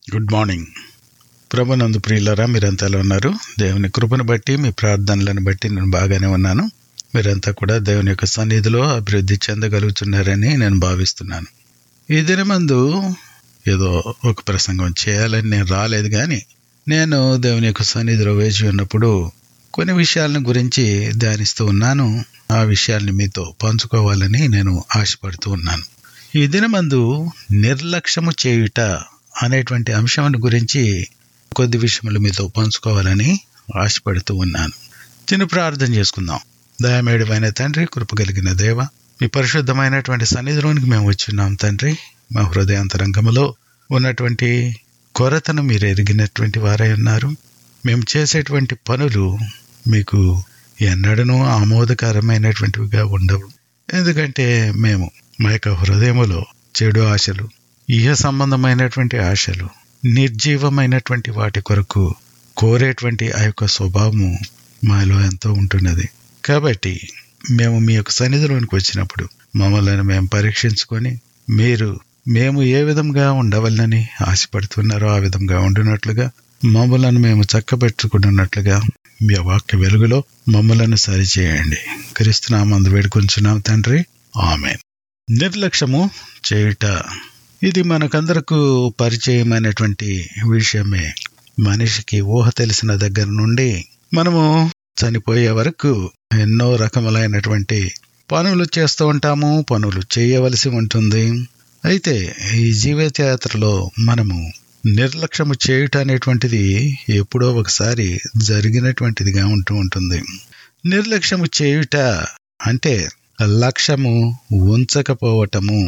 good morning ప్రభునందు ప్రియులరా మీరంతా ఎలా ఉన్నారు దేవుని కృపను బట్టి మీ ప్రార్థనలను బట్టి నేను బాగానే ఉన్నాను మీరంతా కూడా దేవుని యొక్క సన్నిధిలో అభివృద్ధి చెందగలుగుతున్నారని నేను భావిస్తున్నాను ఈ దినమందు ఏదో ఒక ప్రసంగం చేయాలని నేను రాలేదు కానీ నేను దేవుని యొక్క సన్నిధిలో వేచి ఉన్నప్పుడు కొన్ని విషయాలను గురించి ధ్యానిస్తూ ఉన్నాను ఆ విషయాల్ని మీతో పంచుకోవాలని నేను ఆశపడుతూ ఉన్నాను ఈ దినమందు నిర్లక్ష్యము చేయుట అనేటువంటి అంశం గురించి కొద్ది విషయములు మీతో పంచుకోవాలని ఆశపడుతూ ఉన్నాను చిన్న ప్రార్థన చేసుకుందాం దయమేడమైన తండ్రి కృప కలిగిన దేవ మీ పరిశుద్ధమైనటువంటి సన్నిధిలోనికి మేము వచ్చిన్నాం తండ్రి మా హృదయాంతరంగములో ఉన్నటువంటి కొరతను మీరు ఎరిగినటువంటి వారై ఉన్నారు మేము చేసేటువంటి పనులు మీకు ఎన్నడనూ ఆమోదకరమైనటువంటివిగా ఉండవు ఎందుకంటే మేము మా యొక్క హృదయములో చెడు ఆశలు ఇహ సంబంధమైనటువంటి ఆశలు నిర్జీవమైనటువంటి వాటి కొరకు కోరేటువంటి ఆ యొక్క స్వభావము మాలో ఎంతో ఉంటున్నది కాబట్టి మేము మీ యొక్క సన్నిధిలోనికి వచ్చినప్పుడు మమ్మల్ని మేము పరీక్షించుకొని మీరు మేము ఏ విధంగా ఉండవలనని ఆశపడుతున్నారో ఆ విధంగా ఉండినట్లుగా మమ్మలను మేము చక్కబెట్టుకున్నట్లుగా మీ వాక్య వెలుగులో మమ్మలను సరిచేయండి క్రీస్తునామందు వేడుకొంచున్నాం తండ్రి ఆమె నిర్లక్ష్యము చేయుట ఇది మనకందరకు పరిచయమైనటువంటి విషయమే మనిషికి ఊహ తెలిసిన దగ్గర నుండి మనము చనిపోయే వరకు ఎన్నో రకములైనటువంటి పనులు చేస్తూ ఉంటాము పనులు చేయవలసి ఉంటుంది అయితే ఈ జీవితయాత్రలో మనము నిర్లక్ష్యము చేయుట అనేటువంటిది ఎప్పుడో ఒకసారి జరిగినటువంటిదిగా ఉంటూ ఉంటుంది నిర్లక్ష్యము చేయుట అంటే లక్ష్యము ఉంచకపోవటము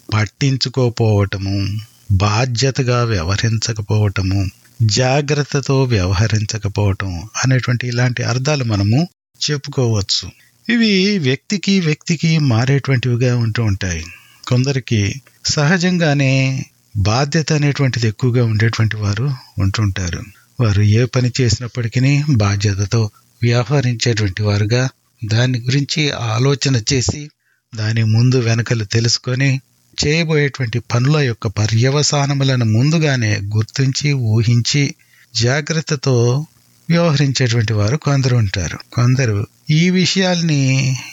పట్టించుకోపోవటము బాధ్యతగా వ్యవహరించకపోవటము జాగ్రత్తతో వ్యవహరించకపోవటం అనేటువంటి ఇలాంటి అర్థాలు మనము చెప్పుకోవచ్చు ఇవి వ్యక్తికి వ్యక్తికి మారేటువంటివిగా ఉంటూ ఉంటాయి కొందరికి సహజంగానే బాధ్యత అనేటువంటిది ఎక్కువగా ఉండేటువంటి వారు ఉంటుంటారు వారు ఏ పని చేసినప్పటికీ బాధ్యతతో వ్యవహరించేటువంటి వారుగా దాని గురించి ఆలోచన చేసి దాని ముందు వెనకలు తెలుసుకొని చేయబోయేటువంటి పనుల యొక్క పర్యవసానములను ముందుగానే గుర్తించి ఊహించి జాగ్రత్తతో వ్యవహరించేటువంటి వారు కొందరు ఉంటారు కొందరు ఈ విషయాల్ని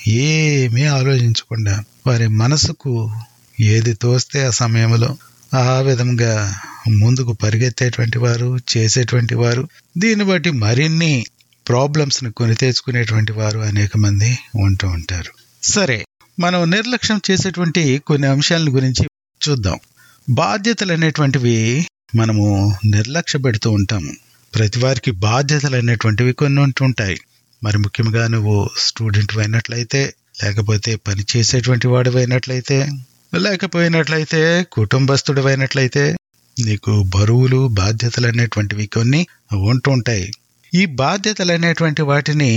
ఏమీ ఆలోచించకుండా వారి మనసుకు ఏది తోస్తే ఆ సమయంలో ఆ విధంగా ముందుకు పరిగెత్తేటువంటి వారు చేసేటువంటి వారు దీన్ని బట్టి మరిన్ని ప్రాబ్లమ్స్ ని కొని తెచ్చుకునేటువంటి వారు అనేక మంది ఉంటూ ఉంటారు సరే మనం నిర్లక్ష్యం చేసేటువంటి కొన్ని అంశాల గురించి చూద్దాం బాధ్యతలు అనేటువంటివి మనము నిర్లక్ష్య పెడుతూ ఉంటాము ప్రతి వారికి బాధ్యతలు అనేటువంటివి కొన్ని ఉంటుంటాయి మరి ముఖ్యంగా నువ్వు స్టూడెంట్ అయినట్లయితే లేకపోతే పని చేసేటువంటి వాడు అయినట్లయితే లేకపోయినట్లయితే కుటుంబస్తుడు అయినట్లయితే నీకు బరువులు బాధ్యతలు అనేటువంటివి కొన్ని ఉంటుంటాయి ఈ బాధ్యతలు అనేటువంటి వాటిని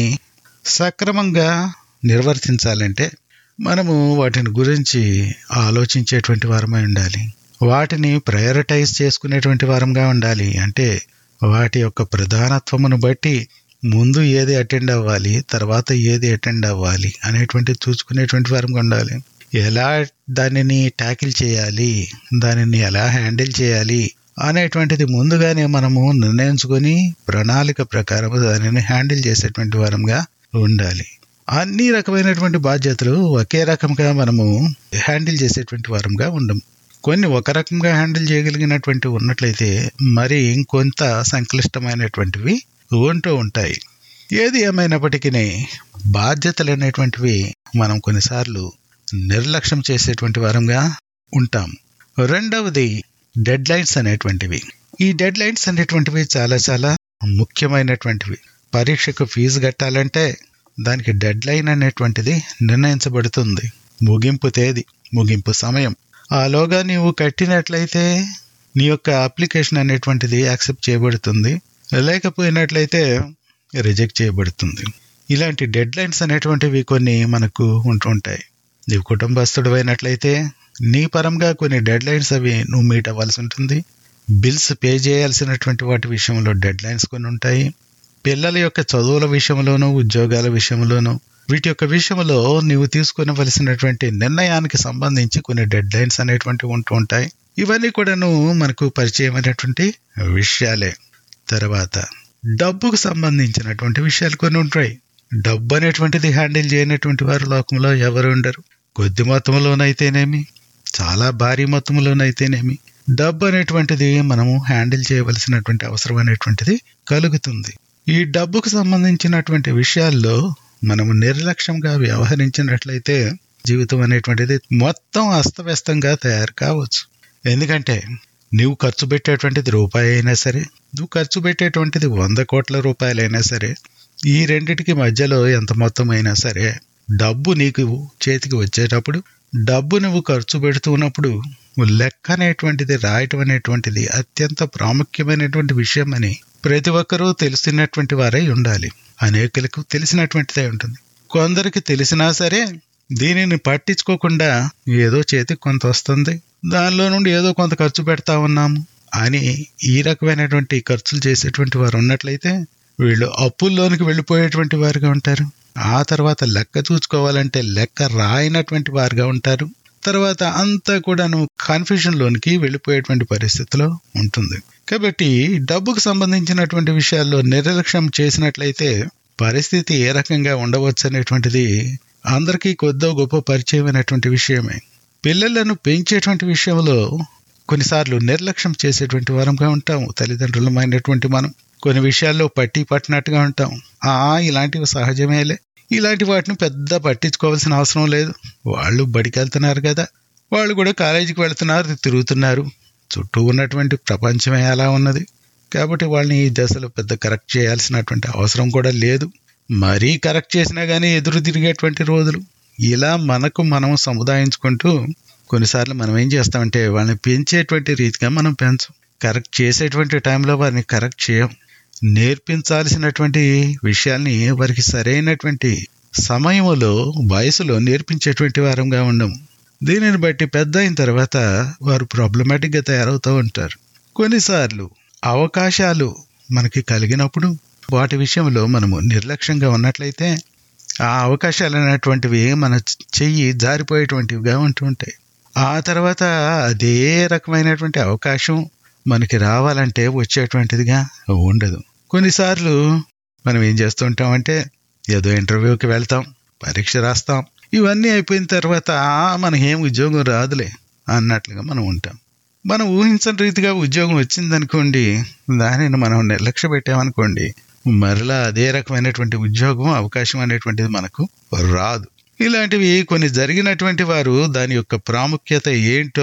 సక్రమంగా నిర్వర్తించాలంటే మనము వాటిని గురించి ఆలోచించేటువంటి వారమై ఉండాలి వాటిని ప్రయారిటైజ్ చేసుకునేటువంటి వారంగా ఉండాలి అంటే వాటి యొక్క ప్రధానత్వమును బట్టి ముందు ఏది అటెండ్ అవ్వాలి తర్వాత ఏది అటెండ్ అవ్వాలి అనేటువంటి చూసుకునేటువంటి వారంగా ఉండాలి ఎలా దానిని ట్యాకిల్ చేయాలి దానిని ఎలా హ్యాండిల్ చేయాలి అనేటువంటిది ముందుగానే మనము నిర్ణయించుకొని ప్రణాళిక ప్రకారం దానిని హ్యాండిల్ చేసేటువంటి వారంగా ఉండాలి అన్ని రకమైనటువంటి బాధ్యతలు ఒకే రకంగా మనము హ్యాండిల్ చేసేటువంటి వారంగా ఉండము కొన్ని ఒక రకంగా హ్యాండిల్ చేయగలిగినటువంటి ఉన్నట్లయితే మరి ఇంకొంత సంక్లిష్టమైనటువంటివి ఉంటూ ఉంటాయి ఏది ఏమైనప్పటికీ బాధ్యతలు అనేటువంటివి మనం కొన్నిసార్లు నిర్లక్ష్యం చేసేటువంటి వారంగా ఉంటాం రెండవది డెడ్ లైన్స్ అనేటువంటివి ఈ డెడ్ లైన్స్ అనేటువంటివి చాలా చాలా ముఖ్యమైనటువంటివి పరీక్షకు ఫీజు కట్టాలంటే దానికి డెడ్ లైన్ అనేటువంటిది నిర్ణయించబడుతుంది ముగింపు తేదీ ముగింపు సమయం ఆలోగా నీవు కట్టినట్లయితే నీ యొక్క అప్లికేషన్ అనేటువంటిది యాక్సెప్ట్ చేయబడుతుంది లేకపోయినట్లయితే రిజెక్ట్ చేయబడుతుంది ఇలాంటి డెడ్ లైన్స్ అనేటువంటివి కొన్ని మనకు ఉంటుంటాయి నీవు కుటుంబస్తుడు అయినట్లయితే నీ పరంగా కొన్ని డెడ్ లైన్స్ అవి నువ్వు మీట్ అవ్వాల్సి ఉంటుంది బిల్స్ పే చేయాల్సినటువంటి వాటి విషయంలో డెడ్ లైన్స్ కొన్ని ఉంటాయి పిల్లల యొక్క చదువుల విషయంలోనూ ఉద్యోగాల విషయంలోనూ వీటి యొక్క విషయంలో నీవు తీసుకునవలసినటువంటి నిర్ణయానికి సంబంధించి కొన్ని డెడ్ లైన్స్ అనేటువంటివి ఉంటూ ఉంటాయి ఇవన్నీ కూడాను మనకు పరిచయమైనటువంటి విషయాలే తర్వాత డబ్బుకు సంబంధించినటువంటి విషయాలు కొన్ని ఉంటాయి డబ్బు అనేటువంటిది హ్యాండిల్ చేయనటువంటి వారు లోకంలో ఎవరు ఉండరు కొద్ది మొత్తంలోనైతేనేమి చాలా భారీ మొత్తంలోనైతేనేమి డబ్బు అనేటువంటిది మనము హ్యాండిల్ చేయవలసినటువంటి అవసరం అనేటువంటిది కలుగుతుంది ఈ డబ్బుకు సంబంధించినటువంటి విషయాల్లో మనము నిర్లక్ష్యంగా వ్యవహరించినట్లయితే జీవితం అనేటువంటిది మొత్తం అస్తవ్యస్తంగా తయారు కావచ్చు ఎందుకంటే నువ్వు ఖర్చు పెట్టేటువంటిది రూపాయి అయినా సరే నువ్వు ఖర్చు పెట్టేటువంటిది వంద కోట్ల రూపాయలైనా సరే ఈ రెండిటికి మధ్యలో ఎంత మొత్తం అయినా సరే డబ్బు నీకు చేతికి వచ్చేటప్పుడు డబ్బు నువ్వు ఖర్చు పెడుతున్నప్పుడు లెక్క అనేటువంటిది రాయటం అనేటువంటిది అత్యంత ప్రాముఖ్యమైనటువంటి విషయం అని ప్రతి ఒక్కరూ తెలిసినటువంటి వారై ఉండాలి అనేకులకు తెలిసినటువంటిదే ఉంటుంది కొందరికి తెలిసినా సరే దీనిని పట్టించుకోకుండా ఏదో చేతికి కొంత వస్తుంది దానిలో నుండి ఏదో కొంత ఖర్చు పెడతా ఉన్నాము అని ఈ రకమైనటువంటి ఖర్చులు చేసేటువంటి వారు ఉన్నట్లయితే వీళ్ళు అప్పుల్లోనికి వెళ్ళిపోయేటువంటి వారుగా ఉంటారు ఆ తర్వాత లెక్క చూసుకోవాలంటే లెక్క రాయినటువంటి వారుగా ఉంటారు తర్వాత అంతా కూడాను కన్ఫ్యూజన్ లోనికి వెళ్ళిపోయేటువంటి పరిస్థితిలో ఉంటుంది కాబట్టి డబ్బుకు సంబంధించినటువంటి విషయాల్లో నిర్లక్ష్యం చేసినట్లయితే పరిస్థితి ఏ రకంగా ఉండవచ్చు అనేటువంటిది అందరికీ కొద్దో గొప్ప పరిచయమైనటువంటి విషయమే పిల్లలను పెంచేటువంటి విషయంలో కొన్నిసార్లు నిర్లక్ష్యం చేసేటువంటి వారంగా ఉంటాం తల్లిదండ్రులమైనటువంటి మనం కొన్ని విషయాల్లో పట్టి పట్టినట్టుగా ఉంటాం ఆ ఇలాంటివి సహజమేలే ఇలాంటి వాటిని పెద్ద పట్టించుకోవాల్సిన అవసరం లేదు వాళ్ళు బడికి వెళ్తున్నారు కదా వాళ్ళు కూడా కాలేజీకి వెళ్తున్నారు తిరుగుతున్నారు చుట్టూ ఉన్నటువంటి ప్రపంచమే అలా ఉన్నది కాబట్టి వాళ్ళని ఈ దశలో పెద్ద కరెక్ట్ చేయాల్సినటువంటి అవసరం కూడా లేదు మరీ కరెక్ట్ చేసినా కానీ ఎదురు తిరిగేటువంటి రోజులు ఇలా మనకు మనం సముదాయించుకుంటూ కొన్నిసార్లు మనం ఏం చేస్తామంటే వాళ్ళని పెంచేటువంటి రీతిగా మనం పెంచం కరెక్ట్ చేసేటువంటి టైంలో వారిని కరెక్ట్ చేయం నేర్పించాల్సినటువంటి విషయాల్ని వారికి సరైనటువంటి సమయంలో వయసులో నేర్పించేటువంటి వారంగా ఉండము దీనిని బట్టి పెద్ద అయిన తర్వాత వారు ప్రాబ్లమాటిక్గా తయారవుతూ ఉంటారు కొన్నిసార్లు అవకాశాలు మనకి కలిగినప్పుడు వాటి విషయంలో మనము నిర్లక్ష్యంగా ఉన్నట్లయితే ఆ అవకాశాలు అనేటువంటివి మన చెయ్యి జారిపోయేటువంటివిగా ఉంటూ ఉంటాయి ఆ తర్వాత అదే రకమైనటువంటి అవకాశం మనకి రావాలంటే వచ్చేటువంటిదిగా ఉండదు కొన్నిసార్లు మనం ఏం చేస్తూ ఉంటామంటే ఏదో ఇంటర్వ్యూకి వెళ్తాం పరీక్ష రాస్తాం ఇవన్నీ అయిపోయిన తర్వాత మనకేం ఉద్యోగం రాదులే అన్నట్లుగా మనం ఉంటాం మనం ఊహించని రీతిగా ఉద్యోగం వచ్చిందనుకోండి దానిని మనం నిర్లక్ష్య పెట్టామనుకోండి మరలా అదే రకమైనటువంటి ఉద్యోగం అవకాశం అనేటువంటిది మనకు రాదు ఇలాంటివి కొన్ని జరిగినటువంటి వారు దాని యొక్క ప్రాముఖ్యత ఏంటో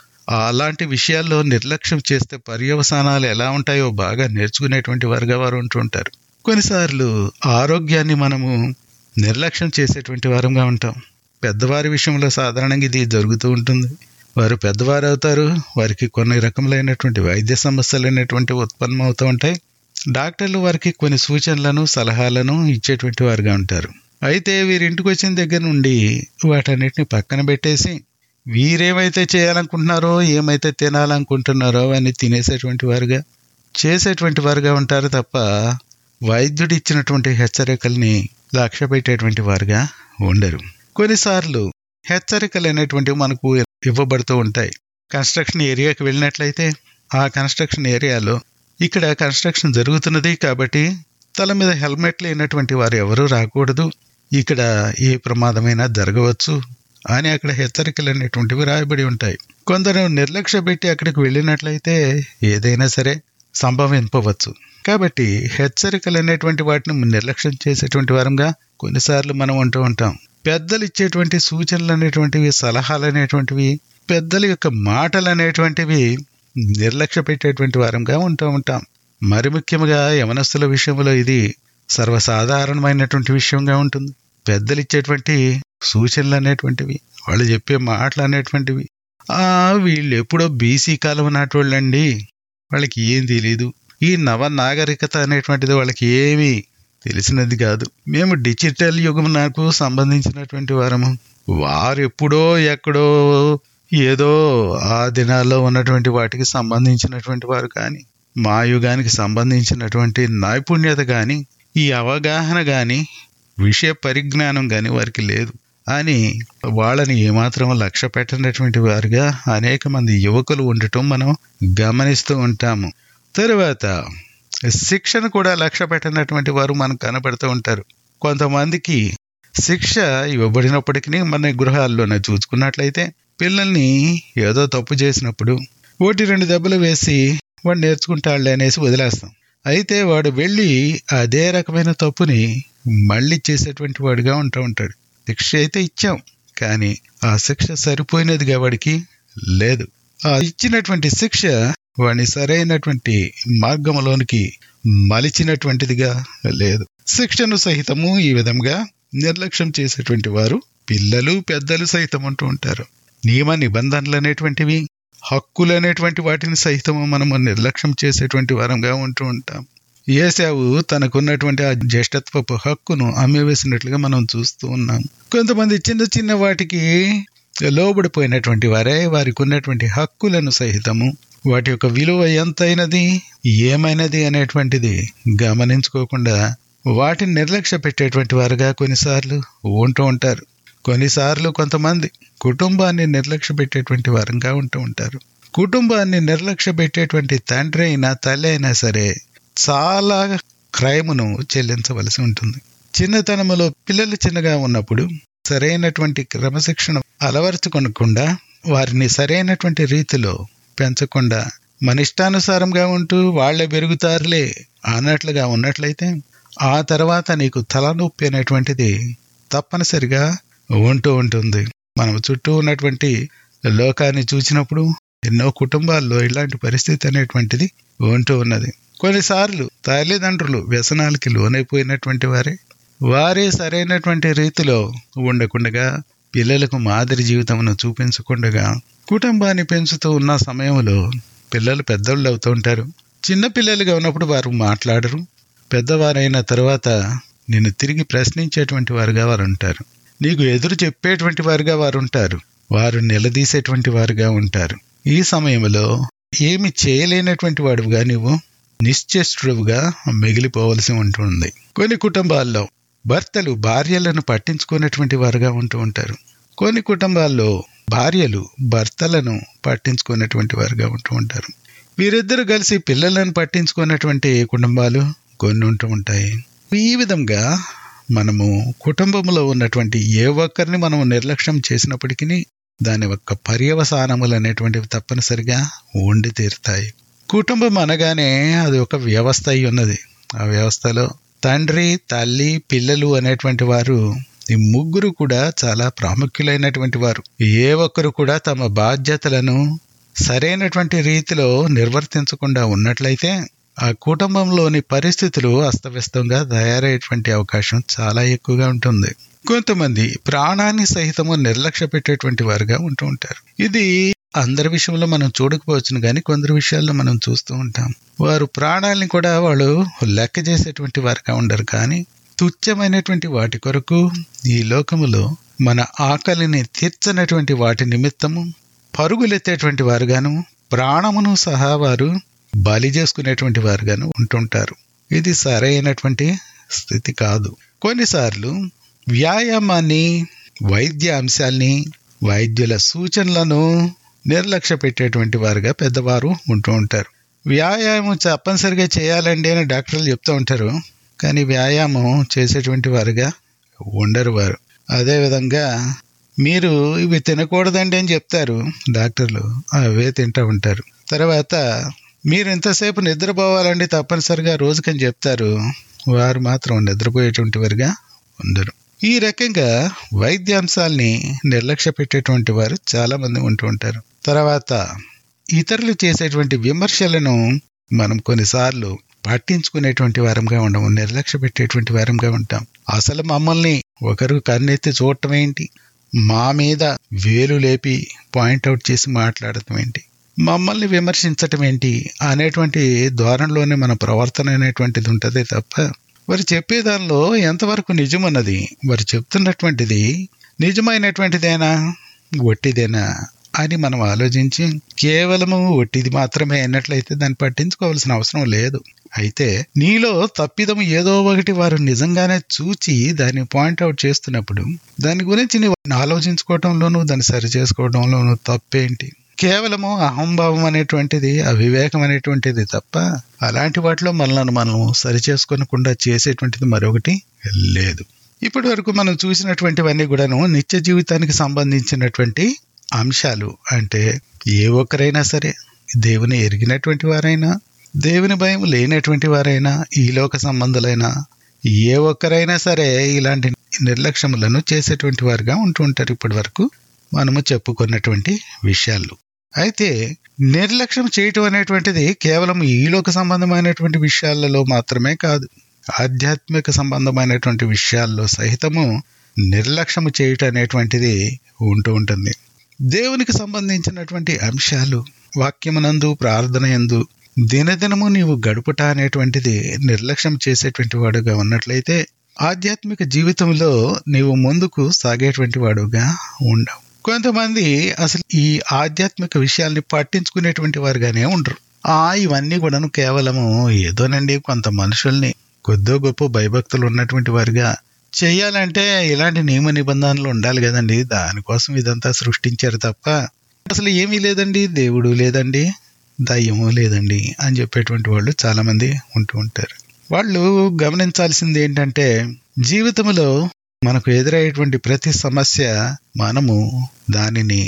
అలాంటి విషయాల్లో నిర్లక్ష్యం చేస్తే పర్యవసానాలు ఎలా ఉంటాయో బాగా నేర్చుకునేటువంటి వారుగా వారు ఉంటుంటారు కొన్నిసార్లు ఆరోగ్యాన్ని మనము నిర్లక్ష్యం చేసేటువంటి వారంగా ఉంటాం పెద్దవారి విషయంలో సాధారణంగా ఇది జరుగుతూ ఉంటుంది వారు పెద్దవారు అవుతారు వారికి కొన్ని రకములైనటువంటి వైద్య సమస్యలు అనేటువంటి ఉత్పన్నం అవుతూ ఉంటాయి డాక్టర్లు వారికి కొన్ని సూచనలను సలహాలను ఇచ్చేటువంటి వారుగా ఉంటారు అయితే వీరింటికి వచ్చిన దగ్గర నుండి వాటన్నిటిని పక్కన పెట్టేసి వీరేమైతే చేయాలనుకుంటున్నారో ఏమైతే తినాలనుకుంటున్నారో అవన్నీ తినేసేటువంటి వారుగా చేసేటువంటి వారుగా ఉంటారు తప్ప వైద్యుడు ఇచ్చినటువంటి హెచ్చరికల్ని లక్ష్య పెట్టేటువంటి వారుగా ఉండరు కొన్నిసార్లు హెచ్చరికలు అనేటువంటివి మనకు ఇవ్వబడుతూ ఉంటాయి కన్స్ట్రక్షన్ ఏరియాకి వెళ్ళినట్లయితే ఆ కన్స్ట్రక్షన్ ఏరియాలో ఇక్కడ కన్స్ట్రక్షన్ జరుగుతున్నది కాబట్టి తల మీద హెల్మెట్ లేనటువంటి వారు ఎవరూ రాకూడదు ఇక్కడ ఏ ప్రమాదమైనా జరగవచ్చు అని అక్కడ హెచ్చరికలు అనేటువంటివి రాయబడి ఉంటాయి కొందరు నిర్లక్ష్య పెట్టి అక్కడికి వెళ్ళినట్లయితే ఏదైనా సరే సంభవింపవచ్చు కాబట్టి హెచ్చరికలు అనేటువంటి వాటిని నిర్లక్ష్యం చేసేటువంటి వారంగా కొన్నిసార్లు మనం ఉంటూ ఉంటాం పెద్దలు ఇచ్చేటువంటి సూచనలు అనేటువంటివి సలహాలు అనేటువంటివి పెద్దల యొక్క మాటలు అనేటువంటివి నిర్లక్ష్య పెట్టేటువంటి వారంగా ఉంటూ ఉంటాం మరి ముఖ్యంగా యవనస్తుల విషయంలో ఇది సర్వసాధారణమైనటువంటి విషయంగా ఉంటుంది పెద్దలు ఇచ్చేటువంటి సూచనలు అనేటువంటివి వాళ్ళు చెప్పే మాటలు అనేటువంటివి ఆ వీళ్ళు ఎప్పుడో బీసీ కాలం నాటోళ్ళండి వాళ్ళకి ఏం తెలియదు ఈ నవ నాగరికత అనేటువంటిది వాళ్ళకి ఏమీ తెలిసినది కాదు మేము డిజిటల్ యుగం నాకు సంబంధించినటువంటి వారము వారు ఎప్పుడో ఎక్కడో ఏదో ఆ దినాల్లో ఉన్నటువంటి వాటికి సంబంధించినటువంటి వారు కానీ మా యుగానికి సంబంధించినటువంటి నైపుణ్యత కానీ ఈ అవగాహన కానీ విషయ పరిజ్ఞానం కానీ వారికి లేదు అని వాళ్ళని ఏమాత్రం లక్ష్య పెట్టినటువంటి వారుగా అనేక మంది యువకులు ఉండటం మనం గమనిస్తూ ఉంటాము తరువాత శిక్షను కూడా లక్ష్య పెట్టినటువంటి వారు మనకు కనబడుతూ ఉంటారు కొంతమందికి శిక్ష ఇవ్వబడినప్పటికీ మన గృహాల్లోనే చూసుకున్నట్లయితే పిల్లల్ని ఏదో తప్పు చేసినప్పుడు ఒకటి రెండు దెబ్బలు వేసి వాడు నేర్చుకుంటాడులే అనేసి వదిలేస్తాం అయితే వాడు వెళ్ళి అదే రకమైన తప్పుని మళ్ళీ చేసేటువంటి వాడిగా ఉంటూ ఉంటాడు శిక్ష అయితే ఇచ్చాం కానీ ఆ శిక్ష సరిపోయినదిగా వాడికి లేదు ఆ ఇచ్చినటువంటి శిక్ష వాడిని సరైనటువంటి మార్గంలోనికి మలిచినటువంటిదిగా లేదు శిక్షను సహితము ఈ విధంగా నిర్లక్ష్యం చేసేటువంటి వారు పిల్లలు పెద్దలు సైతం అంటూ ఉంటారు నియమ నిబంధనలు అనేటువంటివి హక్కులు అనేటువంటి వాటిని సహితము మనము నిర్లక్ష్యం చేసేటువంటి వారంగా ఉంటూ ఉంటాం ఏసావు తనకున్నటువంటి ఆ జ్యేష్ఠత్వపు హక్కును అమ్మివేసినట్లుగా మనం చూస్తూ ఉన్నాం కొంతమంది చిన్న చిన్న వాటికి లోబడిపోయినటువంటి వారే వారికి ఉన్నటువంటి హక్కులను సహితము వాటి యొక్క విలువ ఎంతైనది ఏమైనది అనేటువంటిది గమనించుకోకుండా వాటిని నిర్లక్ష్య పెట్టేటువంటి వారుగా కొన్నిసార్లు ఉంటూ ఉంటారు కొన్నిసార్లు కొంతమంది కుటుంబాన్ని నిర్లక్ష్య పెట్టేటువంటి వారంగా ఉంటూ ఉంటారు కుటుంబాన్ని నిర్లక్ష్య పెట్టేటువంటి తండ్రి అయినా తల్లి అయినా సరే చాలా క్రైమును చెల్లించవలసి ఉంటుంది చిన్నతనములో పిల్లలు చిన్నగా ఉన్నప్పుడు సరైనటువంటి క్రమశిక్షణ అలవరుచుకొనకుండా వారిని సరైనటువంటి రీతిలో పెంచకుండా మన ఇష్టానుసారంగా ఉంటూ వాళ్లే పెరుగుతారులే అన్నట్లుగా ఉన్నట్లయితే ఆ తర్వాత నీకు తలనొప్పి అనేటువంటిది తప్పనిసరిగా ఉంటూ ఉంటుంది మనం చుట్టూ ఉన్నటువంటి లోకాన్ని చూసినప్పుడు ఎన్నో కుటుంబాల్లో ఇలాంటి పరిస్థితి అనేటువంటిది ఉంటూ ఉన్నది కొన్నిసార్లు తల్లిదండ్రులు వ్యసనాలకి లోనైపోయినటువంటి వారే వారే సరైనటువంటి రీతిలో ఉండకుండగా పిల్లలకు మాదిరి జీవితమును చూపించకుండగా కుటుంబాన్ని పెంచుతూ ఉన్న సమయంలో పిల్లలు పెద్దోళ్ళు అవుతూ ఉంటారు చిన్న పిల్లలుగా ఉన్నప్పుడు వారు మాట్లాడరు పెద్దవారైన తర్వాత నిన్ను తిరిగి ప్రశ్నించేటువంటి వారుగా వారు ఉంటారు నీకు ఎదురు చెప్పేటువంటి వారుగా వారు ఉంటారు వారు నిలదీసేటువంటి వారుగా ఉంటారు ఈ సమయంలో ఏమి చేయలేనటువంటి వాడుగా నీవు నిశ్చేష్టుడుగా మిగిలిపోవలసి ఉంటుంది కొన్ని కుటుంబాల్లో భర్తలు భార్యలను పట్టించుకునేటువంటి వారుగా ఉంటూ ఉంటారు కొన్ని కుటుంబాల్లో భార్యలు భర్తలను పట్టించుకునేటువంటి వారుగా ఉంటూ ఉంటారు వీరిద్దరు కలిసి పిల్లలను పట్టించుకున్నటువంటి కుటుంబాలు కొన్ని ఉంటూ ఉంటాయి ఈ విధంగా మనము కుటుంబంలో ఉన్నటువంటి ఏ ఒక్కరిని మనం నిర్లక్ష్యం చేసినప్పటికీ దాని యొక్క పర్యవసానములు అనేటువంటివి తప్పనిసరిగా ఉండి తీరుతాయి కుటుంబం అనగానే అది ఒక వ్యవస్థ అయి ఉన్నది ఆ వ్యవస్థలో తండ్రి తల్లి పిల్లలు అనేటువంటి వారు ఈ ముగ్గురు కూడా చాలా ప్రాముఖ్యులైనటువంటి వారు ఏ ఒక్కరు కూడా తమ బాధ్యతలను సరైనటువంటి రీతిలో నిర్వర్తించకుండా ఉన్నట్లయితే ఆ కుటుంబంలోని పరిస్థితులు అస్తవ్యస్తంగా తయారయ్యేటువంటి అవకాశం చాలా ఎక్కువగా ఉంటుంది కొంతమంది ప్రాణాన్ని సహితము నిర్లక్ష్య పెట్టేటువంటి వారుగా ఉంటూ ఉంటారు ఇది అందరి విషయంలో మనం చూడకపోవచ్చును కానీ కొందరు విషయాల్లో మనం చూస్తూ ఉంటాం వారు ప్రాణాలని కూడా వాళ్ళు లెక్క చేసేటువంటి వారుగా ఉండరు కానీ తుచ్చమైనటువంటి వాటి కొరకు ఈ లోకములో మన ఆకలిని తీర్చనటువంటి వాటి నిమిత్తము పరుగులెత్తేటువంటి వారుగాను ప్రాణమును సహా వారు బలి చేసుకునేటువంటి వారుగాను ఉంటుంటారు ఇది సరైనటువంటి స్థితి కాదు కొన్నిసార్లు వ్యాయామాన్ని వైద్య అంశాల్ని వైద్యుల సూచనలను నిర్లక్ష్య పెట్టేటువంటి వారుగా పెద్దవారు ఉంటూ ఉంటారు వ్యాయామం తప్పనిసరిగా చేయాలండి అని డాక్టర్లు చెప్తూ ఉంటారు కానీ వ్యాయామం చేసేటువంటి వారుగా ఉండరు వారు అదేవిధంగా మీరు ఇవి తినకూడదండి అని చెప్తారు డాక్టర్లు అవే తింటూ ఉంటారు తర్వాత మీరు ఎంతసేపు నిద్రపోవాలండి తప్పనిసరిగా రోజుకని చెప్తారు వారు మాత్రం నిద్రపోయేటువంటి వారుగా ఉండరు ఈ రకంగా వైద్యాంశాల్ని నిర్లక్ష్య పెట్టేటువంటి వారు చాలా మంది ఉంటూ ఉంటారు తర్వాత ఇతరులు చేసేటువంటి విమర్శలను మనం కొన్నిసార్లు పట్టించుకునేటువంటి వారంగా ఉండము నిర్లక్ష్య పెట్టేటువంటి వారంగా ఉంటాం అసలు మమ్మల్ని ఒకరు కన్నెత్తి చూడటం ఏంటి మా మీద వేలు లేపి పాయింట్అవుట్ చేసి మాట్లాడటం ఏంటి మమ్మల్ని విమర్శించటం ఏంటి అనేటువంటి ధోరణిలోనే మన ప్రవర్తన అనేటువంటిది ఉంటుంది తప్ప వారు చెప్పే దానిలో ఎంతవరకు నిజమన్నది వారు చెప్తున్నటువంటిది నిజమైనటువంటిదేనా ఒట్టిదేనా అని మనం ఆలోచించి కేవలము ఒట్టిది మాత్రమే అన్నట్లయితే దాన్ని పట్టించుకోవాల్సిన అవసరం లేదు అయితే నీలో తప్పిదం ఏదో ఒకటి వారు నిజంగానే చూచి దాన్ని పాయింట్అవుట్ చేస్తున్నప్పుడు దాని గురించి నువ్వు ఆలోచించుకోవడంలోనూ దాన్ని సరి చేసుకోవడంలోనూ తప్పేంటి కేవలము అహంభావం అనేటువంటిది అవివేకం అనేటువంటిది తప్ప అలాంటి వాటిలో మనల్ని మనం సరి చేసుకోనకుండా చేసేటువంటిది మరొకటి లేదు ఇప్పటి వరకు మనం చూసినటువంటివన్నీ కూడాను నిత్య జీవితానికి సంబంధించినటువంటి అంశాలు అంటే ఏ ఒక్కరైనా సరే దేవుని ఎరిగినటువంటి వారైనా దేవుని భయం లేనటువంటి వారైనా ఈ లోక సంబంధులైనా ఏ ఒక్కరైనా సరే ఇలాంటి నిర్లక్ష్యములను చేసేటువంటి వారుగా ఉంటూ ఉంటారు ఇప్పటి వరకు మనము చెప్పుకున్నటువంటి విషయాలు అయితే నిర్లక్ష్యం చేయటం అనేటువంటిది కేవలం ఈ లోక సంబంధమైనటువంటి విషయాలలో మాత్రమే కాదు ఆధ్యాత్మిక సంబంధమైనటువంటి విషయాల్లో సహితము నిర్లక్ష్యము చేయటం అనేటువంటిది ఉంటూ ఉంటుంది దేవునికి సంబంధించినటువంటి అంశాలు వాక్యమునందు ప్రార్థన ఎందు దినదినము నీవు గడుపుట అనేటువంటిది నిర్లక్ష్యం చేసేటువంటి వాడుగా ఉన్నట్లయితే ఆధ్యాత్మిక జీవితంలో నీవు ముందుకు సాగేటువంటి వాడుగా ఉండవు కొంతమంది అసలు ఈ ఆధ్యాత్మిక విషయాల్ని పట్టించుకునేటువంటి వారుగానే ఉండరు ఆ ఇవన్నీ కూడాను కేవలము ఏదోనండి కొంత మనుషుల్ని కొద్దో గొప్ప భయభక్తులు ఉన్నటువంటి వారుగా చేయాలంటే ఇలాంటి నియమ నిబంధనలు ఉండాలి కదండి దానికోసం ఇదంతా సృష్టించారు తప్ప అసలు ఏమీ లేదండి దేవుడు లేదండి దయ్యము లేదండి అని చెప్పేటువంటి వాళ్ళు చాలా మంది ఉంటూ ఉంటారు వాళ్ళు గమనించాల్సింది ఏంటంటే జీవితంలో మనకు ఎదురయ్యేటువంటి ప్రతి సమస్య మనము దానిని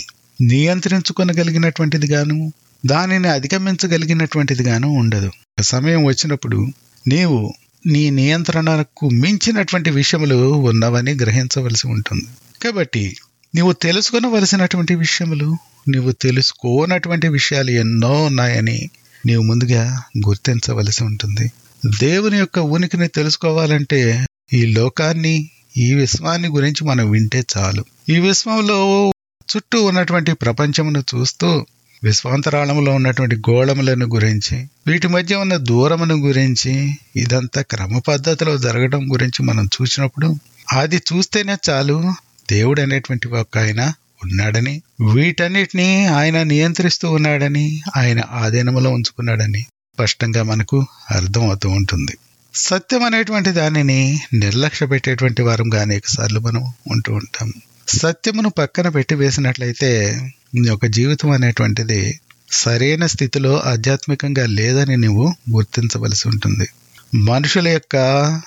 నియంత్రించుకొనగలిగినటువంటిది గాను దానిని అధిగమించగలిగినటువంటిది గాను ఉండదు సమయం వచ్చినప్పుడు నీవు నీ నియంత్రణకు మించినటువంటి విషయములు ఉన్నవని గ్రహించవలసి ఉంటుంది కాబట్టి నీవు తెలుసుకొనవలసినటువంటి విషయములు నీవు తెలుసుకోనటువంటి విషయాలు ఎన్నో ఉన్నాయని నీవు ముందుగా గుర్తించవలసి ఉంటుంది దేవుని యొక్క ఉనికిని తెలుసుకోవాలంటే ఈ లోకాన్ని ఈ విశ్వాన్ని గురించి మనం వింటే చాలు ఈ విశ్వంలో చుట్టూ ఉన్నటువంటి ప్రపంచమును చూస్తూ విశ్వాంతరాళములో ఉన్నటువంటి గోళములను గురించి వీటి మధ్య ఉన్న దూరమును గురించి ఇదంతా క్రమ పద్ధతిలో జరగడం గురించి మనం చూసినప్పుడు అది చూస్తేనే చాలు దేవుడు అనేటువంటి ఒక ఆయన ఉన్నాడని వీటన్నిటిని ఆయన నియంత్రిస్తూ ఉన్నాడని ఆయన ఆధీనములో ఉంచుకున్నాడని స్పష్టంగా మనకు అర్థం అవుతూ ఉంటుంది సత్యం అనేటువంటి దానిని నిర్లక్ష్య పెట్టేటువంటి వారంగా అనేక సార్లు మనం ఉంటూ ఉంటాం సత్యమును పక్కన పెట్టి వేసినట్లయితే నీ యొక్క జీవితం అనేటువంటిది సరైన స్థితిలో ఆధ్యాత్మికంగా లేదని నువ్వు గుర్తించవలసి ఉంటుంది మనుషుల యొక్క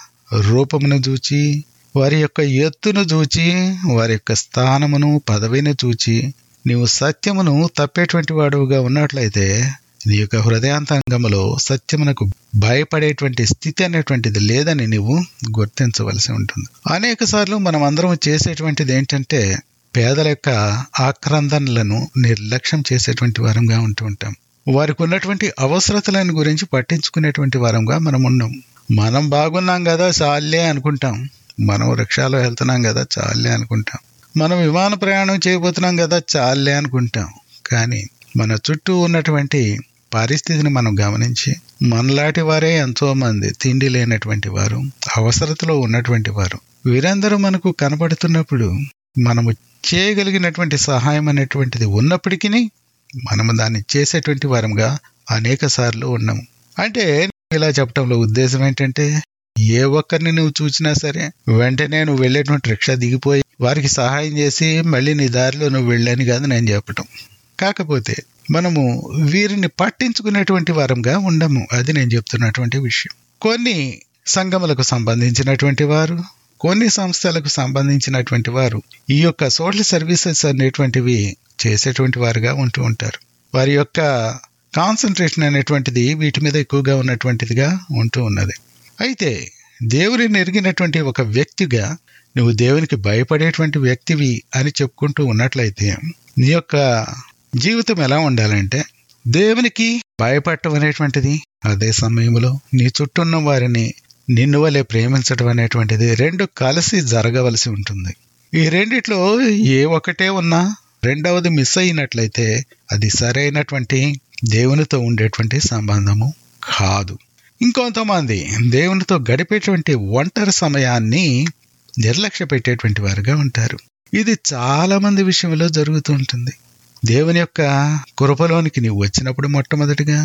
రూపమును చూచి వారి యొక్క ఎత్తును చూచి వారి యొక్క స్థానమును పదవిని చూచి నీవు సత్యమును తప్పేటువంటి వాడుగా ఉన్నట్లయితే నీ యొక్క హృదయాంతరంగములో సత్యమునకు భయపడేటువంటి స్థితి అనేటువంటిది లేదని నీవు గుర్తించవలసి ఉంటుంది అనేక సార్లు మనం అందరం చేసేటువంటిది ఏంటంటే పేదల యొక్క ఆక్రందనలను నిర్లక్ష్యం చేసేటువంటి వారంగా ఉంటూ ఉంటాం వారికి ఉన్నటువంటి అవసరతలను గురించి పట్టించుకునేటువంటి వారంగా మనం ఉన్నాం మనం బాగున్నాం కదా చాలే అనుకుంటాం మనం రిక్షాలో వెళ్తున్నాం కదా చాలే అనుకుంటాం మనం విమాన ప్రయాణం చేయబోతున్నాం కదా చాలే అనుకుంటాం కానీ మన చుట్టూ ఉన్నటువంటి పరిస్థితిని మనం గమనించి మనలాంటి వారే ఎంతో మంది తిండి లేనటువంటి వారు అవసరతలో ఉన్నటువంటి వారు వీరందరూ మనకు కనపడుతున్నప్పుడు మనము చేయగలిగినటువంటి సహాయం అనేటువంటిది ఉన్నప్పటికీ మనము దాన్ని చేసేటువంటి వారంగా అనేక సార్లు ఉన్నాము అంటే ఇలా చెప్పడంలో ఉద్దేశం ఏంటంటే ఏ ఒక్కరిని నువ్వు చూసినా సరే వెంటనే నువ్వు వెళ్ళేటువంటి రిక్షా దిగిపోయి వారికి సహాయం చేసి మళ్ళీ నీ దారిలో నువ్వు వెళ్ళని కాదు నేను చెప్పటం కాకపోతే మనము వీరిని పట్టించుకునేటువంటి వారంగా ఉండము అది నేను చెప్తున్నటువంటి విషయం కొన్ని సంఘములకు సంబంధించినటువంటి వారు కొన్ని సంస్థలకు సంబంధించినటువంటి వారు ఈ యొక్క సోషల్ సర్వీసెస్ అనేటువంటివి చేసేటువంటి వారుగా ఉంటూ ఉంటారు వారి యొక్క కాన్సన్ట్రేషన్ అనేటువంటిది వీటి మీద ఎక్కువగా ఉన్నటువంటిదిగా ఉంటూ ఉన్నది అయితే దేవుని ఎరిగినటువంటి ఒక వ్యక్తిగా నువ్వు దేవునికి భయపడేటువంటి వ్యక్తివి అని చెప్పుకుంటూ ఉన్నట్లయితే నీ యొక్క జీవితం ఎలా ఉండాలంటే దేవునికి భయపడటం అనేటువంటిది అదే సమయంలో నీ చుట్టూ ఉన్న వారిని నిన్ను వలె ప్రేమించడం అనేటువంటిది రెండు కలిసి జరగవలసి ఉంటుంది ఈ రెండిట్లో ఏ ఒకటే ఉన్నా రెండవది మిస్ అయినట్లయితే అది సరైనటువంటి దేవునితో ఉండేటువంటి సంబంధము కాదు ఇంకొంతమంది దేవునితో గడిపేటువంటి ఒంటరి సమయాన్ని నిర్లక్ష్య పెట్టేటువంటి వారుగా ఉంటారు ఇది చాలా మంది విషయంలో జరుగుతూ ఉంటుంది దేవుని యొక్క కృపలోనికి నీవు వచ్చినప్పుడు మొట్టమొదటిగా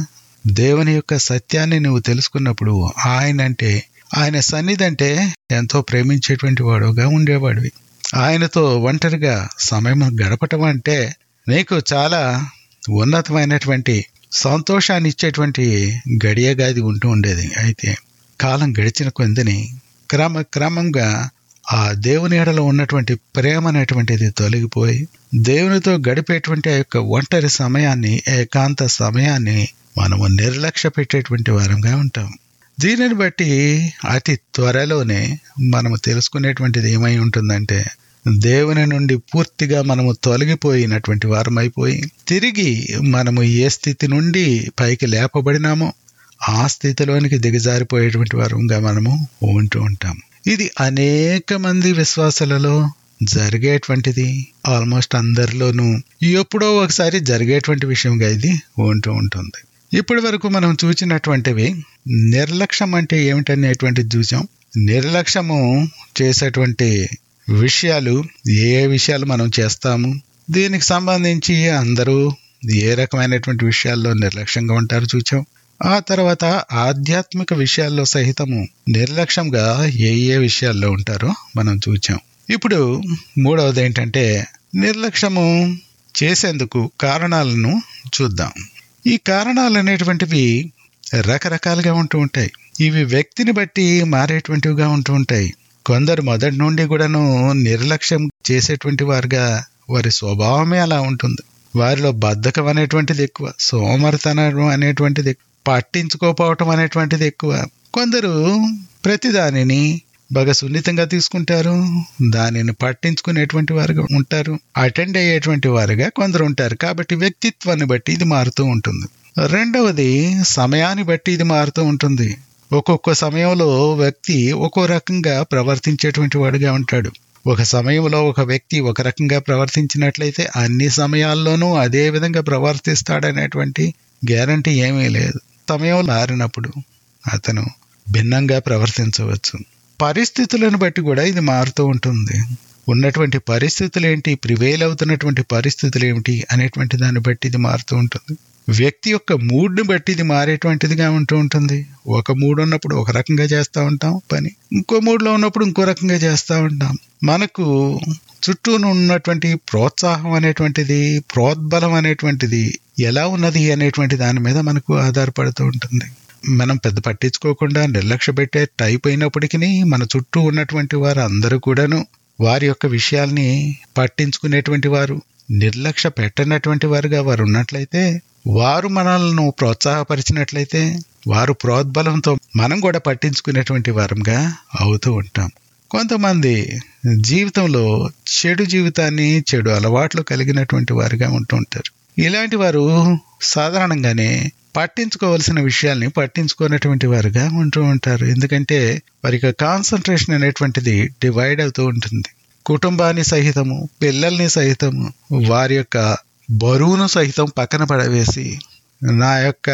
దేవుని యొక్క సత్యాన్ని నువ్వు తెలుసుకున్నప్పుడు ఆయన అంటే ఆయన సన్నిధి అంటే ఎంతో ప్రేమించేటువంటి వాడుగా ఉండేవాడివి ఆయనతో ఒంటరిగా సమయం గడపటం అంటే నీకు చాలా ఉన్నతమైనటువంటి సంతోషాన్ని ఇచ్చేటువంటి గడియగా అది ఉంటూ ఉండేది అయితే కాలం గడిచిన కొందని క్రమ క్రమంగా ఆ దేవుని ఎడలో ఉన్నటువంటి ప్రేమ అనేటువంటిది తొలగిపోయి దేవునితో గడిపేటువంటి ఆ యొక్క ఒంటరి సమయాన్ని ఏకాంత సమయాన్ని మనము నిర్లక్ష్య పెట్టేటువంటి వారంగా ఉంటాం దీనిని బట్టి అతి త్వరలోనే మనము తెలుసుకునేటువంటిది ఏమై ఉంటుందంటే దేవుని నుండి పూర్తిగా మనము తొలగిపోయినటువంటి వారమైపోయి తిరిగి మనము ఏ స్థితి నుండి పైకి లేపబడినామో ఆ స్థితిలోనికి దిగజారిపోయేటువంటి వారంగా మనము ఉంటూ ఉంటాం ఇది అనేక మంది విశ్వాసాలలో జరిగేటువంటిది ఆల్మోస్ట్ అందరిలోనూ ఎప్పుడో ఒకసారి జరిగేటువంటి విషయంగా ఇది ఉంటూ ఉంటుంది ఇప్పటి వరకు మనం చూసినటువంటివి నిర్లక్ష్యం అంటే ఏమిటనేటువంటిది చూసాం నిర్లక్ష్యము చేసేటువంటి విషయాలు ఏ విషయాలు మనం చేస్తాము దీనికి సంబంధించి అందరూ ఏ రకమైనటువంటి విషయాల్లో నిర్లక్ష్యంగా ఉంటారు చూచాం ఆ తర్వాత ఆధ్యాత్మిక విషయాల్లో సహితము నిర్లక్ష్యంగా ఏ ఏ విషయాల్లో ఉంటారో మనం చూచాం ఇప్పుడు మూడవది ఏంటంటే నిర్లక్ష్యము చేసేందుకు కారణాలను చూద్దాం ఈ కారణాలు అనేటువంటివి రకరకాలుగా ఉంటూ ఉంటాయి ఇవి వ్యక్తిని బట్టి మారేటువంటివిగా ఉంటూ ఉంటాయి కొందరు మొదటి నుండి కూడాను నిర్లక్ష్యం చేసేటువంటి వారుగా వారి స్వభావమే అలా ఉంటుంది వారిలో బద్ధకం అనేటువంటిది ఎక్కువ సోమరితనం అనేటువంటిది పట్టించుకోపోవటం అనేటువంటిది ఎక్కువ కొందరు ప్రతిదానిని బాగా సున్నితంగా తీసుకుంటారు దానిని పట్టించుకునేటువంటి వారుగా ఉంటారు అటెండ్ అయ్యేటువంటి వారుగా కొందరు ఉంటారు కాబట్టి వ్యక్తిత్వాన్ని బట్టి ఇది మారుతూ ఉంటుంది రెండవది సమయాన్ని బట్టి ఇది మారుతూ ఉంటుంది ఒక్కొక్క సమయంలో వ్యక్తి ఒక్కో రకంగా ప్రవర్తించేటువంటి వాడుగా ఉంటాడు ఒక సమయంలో ఒక వ్యక్తి ఒక రకంగా ప్రవర్తించినట్లయితే అన్ని సమయాల్లోనూ అదే విధంగా ప్రవర్తిస్తాడనేటువంటి గ్యారంటీ ఏమీ లేదు సమయం మారినప్పుడు అతను భిన్నంగా ప్రవర్తించవచ్చు పరిస్థితులను బట్టి కూడా ఇది మారుతూ ఉంటుంది ఉన్నటువంటి పరిస్థితులు ఏంటి ప్రివేల్ అవుతున్నటువంటి పరిస్థితులు ఏమిటి అనేటువంటి దాన్ని బట్టి ఇది మారుతూ ఉంటుంది వ్యక్తి యొక్క మూడ్ని బట్టి ఇది మారేటువంటిదిగా ఉంటూ ఉంటుంది ఒక మూడ్ ఉన్నప్పుడు ఒక రకంగా చేస్తూ ఉంటాం పని ఇంకో మూడ్లో ఉన్నప్పుడు ఇంకో రకంగా చేస్తూ ఉంటాం మనకు చుట్టూ ఉన్నటువంటి ప్రోత్సాహం అనేటువంటిది ప్రోద్బలం అనేటువంటిది ఎలా ఉన్నది అనేటువంటి దాని మీద మనకు ఆధారపడుతూ ఉంటుంది మనం పెద్ద పట్టించుకోకుండా నిర్లక్ష్య పెట్టే టైప్ అయినప్పటికీ మన చుట్టూ ఉన్నటువంటి వారు అందరూ కూడాను వారి యొక్క విషయాల్ని పట్టించుకునేటువంటి వారు నిర్లక్ష్య పెట్టనటువంటి వారుగా వారు ఉన్నట్లయితే వారు మనల్ని ప్రోత్సాహపరిచినట్లయితే వారు ప్రోద్బలంతో మనం కూడా పట్టించుకునేటువంటి వారంగా అవుతూ ఉంటాం కొంతమంది జీవితంలో చెడు జీవితాన్ని చెడు అలవాట్లు కలిగినటువంటి వారుగా ఉంటూ ఉంటారు ఇలాంటి వారు సాధారణంగానే పట్టించుకోవాల్సిన విషయాల్ని పట్టించుకునేటువంటి వారుగా ఉంటూ ఉంటారు ఎందుకంటే వారికి కాన్సన్ట్రేషన్ అనేటువంటిది డివైడ్ అవుతూ ఉంటుంది కుటుంబాన్ని సహితము పిల్లల్ని సహితము వారి యొక్క బరువును సహితం పక్కన పడవేసి నా యొక్క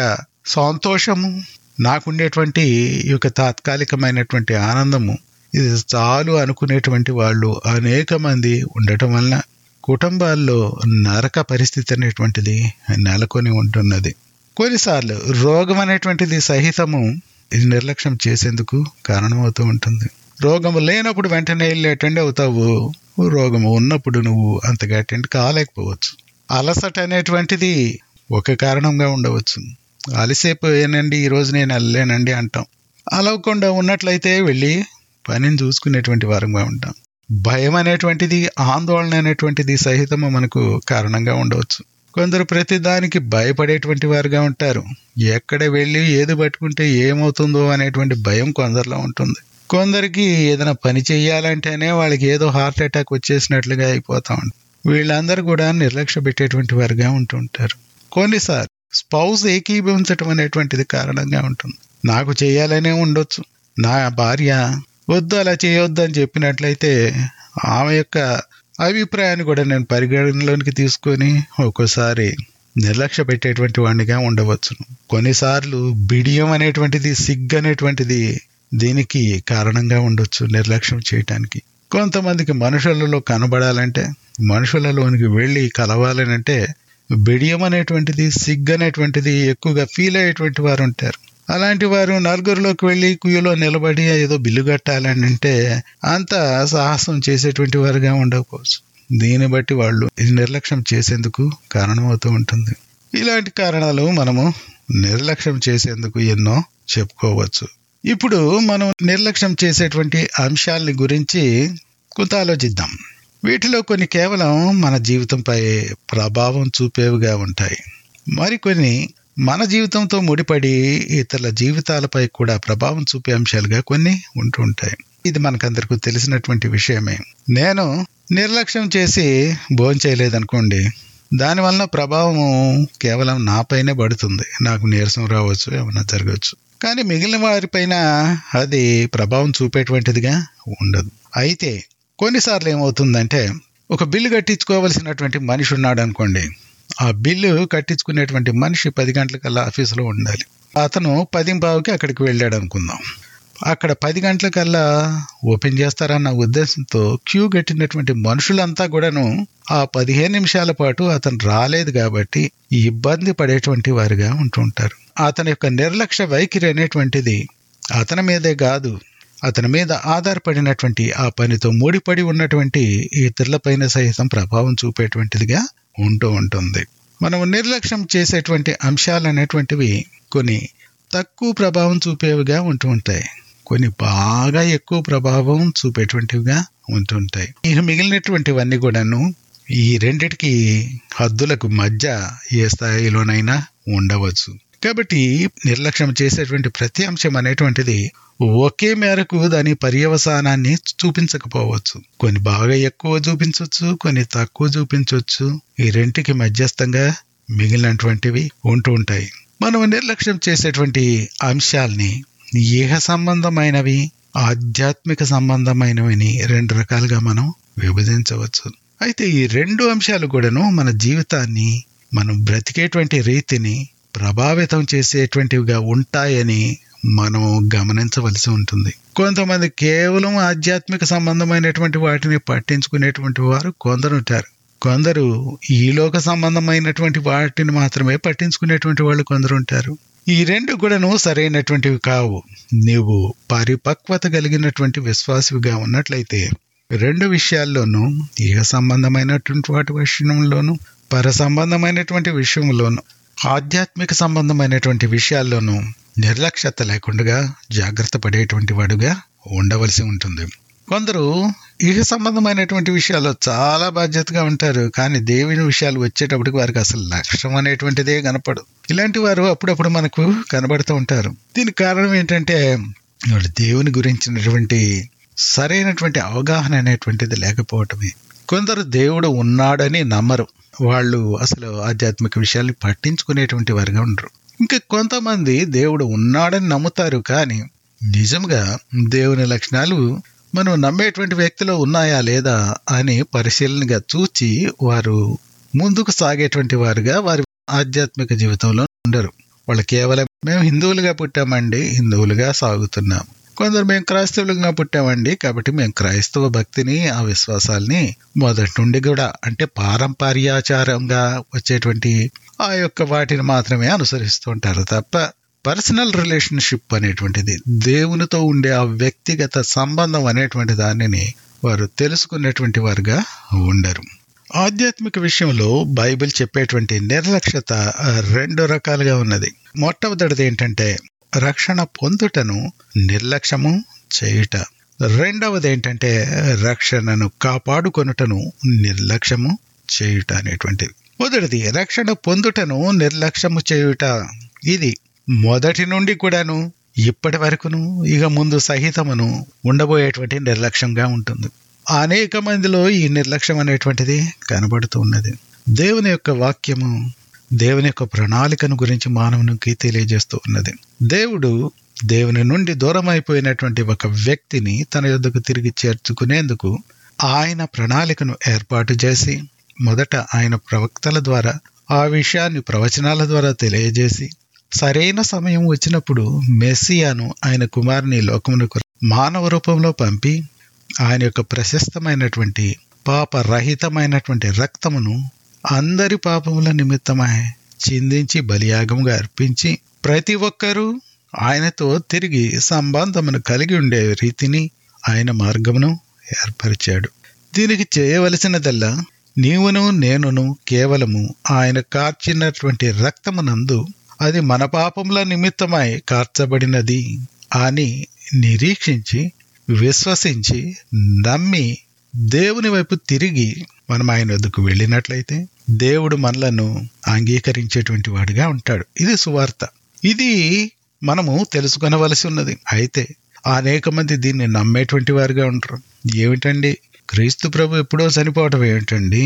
సంతోషము నాకుండేటువంటి ఈ యొక్క తాత్కాలికమైనటువంటి ఆనందము ఇది చాలు అనుకునేటువంటి వాళ్ళు అనేక మంది ఉండటం వలన కుటుంబాల్లో నరక పరిస్థితి అనేటువంటిది నెలకొని ఉంటున్నది కొన్నిసార్లు రోగం అనేటువంటిది సహితము ఇది నిర్లక్ష్యం చేసేందుకు కారణమవుతూ ఉంటుంది రోగము లేనప్పుడు వెంటనే వెళ్ళి అటెండ్ అవుతావు రోగము ఉన్నప్పుడు నువ్వు అంతగా అటెండ్ కాలేకపోవచ్చు అలసట అనేటువంటిది ఒక కారణంగా ఉండవచ్చు అలసిపోయానండి ఈరోజు నేను వెళ్ళలేనండి అంటాం అలవకుండా ఉన్నట్లయితే వెళ్ళి పనిని చూసుకునేటువంటి వారంగా ఉంటాం భయం అనేటువంటిది ఆందోళన అనేటువంటిది సహితము మనకు కారణంగా ఉండవచ్చు కొందరు ప్రతి దానికి భయపడేటువంటి వారుగా ఉంటారు ఎక్కడ వెళ్ళి ఏది పట్టుకుంటే ఏమవుతుందో అనేటువంటి భయం కొందరిలో ఉంటుంది కొందరికి ఏదైనా పని చెయ్యాలంటేనే వాళ్ళకి ఏదో హార్ట్ అటాక్ వచ్చేసినట్లుగా అయిపోతా ఉంటుంది వీళ్ళందరూ కూడా నిర్లక్ష్య పెట్టేటువంటి వారుగా ఉంటుంటారు కొన్నిసార్లు స్పౌస్ ఏకీభవించటం అనేటువంటిది కారణంగా ఉంటుంది నాకు చేయాలనే ఉండొచ్చు నా భార్య వద్దు అలా చేయొద్దు అని చెప్పినట్లయితే ఆమె యొక్క అభిప్రాయాన్ని కూడా నేను పరిగణనలోనికి తీసుకొని ఒక్కోసారి నిర్లక్ష్య పెట్టేటువంటి వాడినిగా ఉండవచ్చు కొన్నిసార్లు బిడియం అనేటువంటిది సిగ్గు అనేటువంటిది దీనికి కారణంగా ఉండొచ్చు నిర్లక్ష్యం చేయటానికి కొంతమందికి మనుషులలో కనబడాలంటే మనుషులలోనికి వెళ్ళి కలవాలనంటే బిడియం అనేటువంటిది సిగ్గు అనేటువంటిది ఎక్కువగా ఫీల్ అయ్యేటువంటి వారు ఉంటారు అలాంటి వారు నలుగురిలోకి వెళ్ళి క్యూలో నిలబడి ఏదో బిల్లు కట్టాలని అంటే అంత సాహసం చేసేటువంటి వారుగా ఉండకపోవచ్చు దీన్ని బట్టి వాళ్ళు నిర్లక్ష్యం చేసేందుకు కారణమవుతూ ఉంటుంది ఇలాంటి కారణాలు మనము నిర్లక్ష్యం చేసేందుకు ఎన్నో చెప్పుకోవచ్చు ఇప్పుడు మనం నిర్లక్ష్యం చేసేటువంటి అంశాలని గురించి కొంత ఆలోచిద్దాం వీటిలో కొన్ని కేవలం మన జీవితంపై ప్రభావం చూపేవిగా ఉంటాయి మరికొన్ని మన జీవితంతో ముడిపడి ఇతరుల జీవితాలపై కూడా ప్రభావం చూపే అంశాలుగా కొన్ని ఉంటూ ఉంటాయి ఇది మనకందరికీ తెలిసినటువంటి విషయమే నేను నిర్లక్ష్యం చేసి భోంచేయలేదనుకోండి దానివలన ప్రభావము కేవలం నాపైనే పడుతుంది నాకు నీరసం రావచ్చు ఏమన్నా జరగవచ్చు కానీ మిగిలిన వారిపైన అది ప్రభావం చూపేటువంటిదిగా ఉండదు అయితే కొన్నిసార్లు ఏమవుతుందంటే ఒక బిల్లు కట్టించుకోవలసినటువంటి మనిషి ఉన్నాడు అనుకోండి ఆ బిల్లు కట్టించుకునేటువంటి మనిషి పది గంటలకల్లా ఆఫీసులో ఉండాలి అతను పది బావుకి అక్కడికి వెళ్ళాడు అనుకుందాం అక్కడ పది గంటలకల్లా ఓపెన్ చేస్తారన్న ఉద్దేశంతో క్యూ కట్టినటువంటి మనుషులంతా కూడాను ఆ పదిహేను నిమిషాల పాటు అతను రాలేదు కాబట్టి ఇబ్బంది పడేటువంటి వారిగా ఉంటుంటారు అతని యొక్క నిర్లక్ష్య వైఖరి అనేటువంటిది అతని మీదే కాదు అతని మీద ఆధారపడినటువంటి ఆ పనితో ముడిపడి ఉన్నటువంటి ఇతరులపైన సహితం ప్రభావం చూపేటువంటిదిగా ఉంటూ ఉంటుంది మనం నిర్లక్ష్యం చేసేటువంటి అంశాలు అనేటువంటివి కొన్ని తక్కువ ప్రభావం చూపేవిగా ఉంటూ ఉంటాయి కొన్ని బాగా ఎక్కువ ప్రభావం చూపేటువంటివిగా ఉంటుంటాయి ఇక మిగిలినటువంటివన్నీ కూడాను ఈ రెండిటికి హద్దులకు మధ్య ఏ స్థాయిలోనైనా ఉండవచ్చు కాబట్టి నిర్లక్ష్యం చేసేటువంటి ప్రతి అంశం అనేటువంటిది ఒకే మేరకు దాని పర్యవసానాన్ని చూపించకపోవచ్చు కొన్ని బాగా ఎక్కువ చూపించవచ్చు కొన్ని తక్కువ చూపించవచ్చు ఈ రెంటికి మధ్యస్థంగా మిగిలినటువంటివి ఉంటూ ఉంటాయి మనం నిర్లక్ష్యం చేసేటువంటి అంశాల్ని ఏహ సంబంధమైనవి ఆధ్యాత్మిక సంబంధమైనవి రెండు రకాలుగా మనం విభజించవచ్చు అయితే ఈ రెండు అంశాలు కూడాను మన జీవితాన్ని మనం బ్రతికేటువంటి రీతిని ప్రభావితం చేసేటువంటివిగా ఉంటాయని మనం గమనించవలసి ఉంటుంది కొంతమంది కేవలం ఆధ్యాత్మిక సంబంధమైనటువంటి వాటిని పట్టించుకునేటువంటి వారు కొందరు ఉంటారు కొందరు ఈలోక సంబంధమైనటువంటి వాటిని మాత్రమే పట్టించుకునేటువంటి వాళ్ళు కొందరు ఉంటారు ఈ రెండు కూడాను సరైనటువంటివి కావు నీవు పరిపక్వత కలిగినటువంటి విశ్వాసివిగా ఉన్నట్లయితే రెండు విషయాల్లోనూ ఇహ సంబంధమైనటువంటి వాటి విషయంలోనూ పర సంబంధమైనటువంటి విషయంలోనూ ఆధ్యాత్మిక సంబంధమైనటువంటి విషయాల్లోనూ నిర్లక్ష్యత లేకుండా జాగ్రత్త పడేటువంటి వాడుగా ఉండవలసి ఉంటుంది కొందరు ఇహ సంబంధమైనటువంటి విషయాల్లో చాలా బాధ్యతగా ఉంటారు కానీ దేవుని విషయాలు వచ్చేటప్పటికి వారికి అసలు లక్ష్యం అనేటువంటిదే కనపడు ఇలాంటి వారు అప్పుడప్పుడు మనకు కనబడుతూ ఉంటారు దీనికి కారణం ఏంటంటే వాళ్ళు దేవుని గురించినటువంటి సరైనటువంటి అవగాహన అనేటువంటిది లేకపోవటమే కొందరు దేవుడు ఉన్నాడని నమ్మరు వాళ్ళు అసలు ఆధ్యాత్మిక విషయాల్ని పట్టించుకునేటువంటి వారుగా ఉండరు ఇంకా కొంతమంది దేవుడు ఉన్నాడని నమ్ముతారు కానీ నిజంగా దేవుని లక్షణాలు మనం నమ్మేటువంటి వ్యక్తిలో ఉన్నాయా లేదా అని పరిశీలనగా చూచి వారు ముందుకు సాగేటువంటి వారుగా వారి ఆధ్యాత్మిక జీవితంలో ఉండరు వాళ్ళు కేవలం మేము హిందువులుగా పుట్టామండి హిందువులుగా సాగుతున్నాం కొందరు మేము క్రైస్తవులుగా పుట్టామండి కాబట్టి మేము క్రైస్తవ భక్తిని ఆ విశ్వాసాల్ని మొదటి నుండి కూడా అంటే పారంపర్యాచారంగా వచ్చేటువంటి ఆ యొక్క వాటిని మాత్రమే అనుసరిస్తూ ఉంటారు తప్ప పర్సనల్ రిలేషన్షిప్ అనేటువంటిది దేవునితో ఉండే ఆ వ్యక్తిగత సంబంధం అనేటువంటి దానిని వారు తెలుసుకునేటువంటి వారుగా ఉండరు ఆధ్యాత్మిక విషయంలో బైబిల్ చెప్పేటువంటి నిర్లక్ష్యత రెండు రకాలుగా ఉన్నది మొట్టమొదటిది ఏంటంటే రక్షణ పొందుటను నిర్లక్ష్యము చేయుట రెండవది ఏంటంటే రక్షణను కాపాడుకొనుటను నిర్లక్ష్యము చేయుట అనేటువంటిది మొదటిది రక్షణ పొందుటను నిర్లక్ష్యము చేయుట ఇది మొదటి నుండి కూడాను ఇప్పటి వరకును ఇక ముందు సహితమును ఉండబోయేటువంటి నిర్లక్ష్యంగా ఉంటుంది అనేక మందిలో ఈ నిర్లక్ష్యం అనేటువంటిది కనబడుతూ ఉన్నది దేవుని యొక్క వాక్యము దేవుని యొక్క ప్రణాళికను గురించి మానవునికి తెలియజేస్తూ ఉన్నది దేవుడు దేవుని నుండి దూరం అయిపోయినటువంటి ఒక వ్యక్తిని తన యొద్దకు తిరిగి చేర్చుకునేందుకు ఆయన ప్రణాళికను ఏర్పాటు చేసి మొదట ఆయన ప్రవక్తల ద్వారా ఆ విషయాన్ని ప్రవచనాల ద్వారా తెలియజేసి సరైన సమయం వచ్చినప్పుడు మెస్సియాను ఆయన కుమారుని లోకమునకు మానవ రూపంలో పంపి ఆయన యొక్క ప్రశస్తమైనటువంటి పాపరహితమైనటువంటి రక్తమును అందరి పాపముల నిమిత్తమై చిందించి బలియాగముగా అర్పించి ప్రతి ఒక్కరూ ఆయనతో తిరిగి సంబంధమును కలిగి ఉండే రీతిని ఆయన మార్గమును ఏర్పరిచాడు దీనికి చేయవలసినదల్లా నీవును నేనును కేవలము ఆయన కార్చినటువంటి రక్తమునందు అది మన పాపముల నిమిత్తమై కార్చబడినది అని నిరీక్షించి విశ్వసించి నమ్మి దేవుని వైపు తిరిగి మనం ఆయన వద్దకు వెళ్ళినట్లయితే దేవుడు మనలను అంగీకరించేటువంటి వాడిగా ఉంటాడు ఇది సువార్త ఇది మనము తెలుసుకొనవలసి ఉన్నది అయితే అనేక మంది దీన్ని నమ్మేటువంటి వారుగా ఉంటారు ఏమిటండి క్రీస్తు ప్రభు ఎప్పుడో చనిపోవటం ఏమిటండి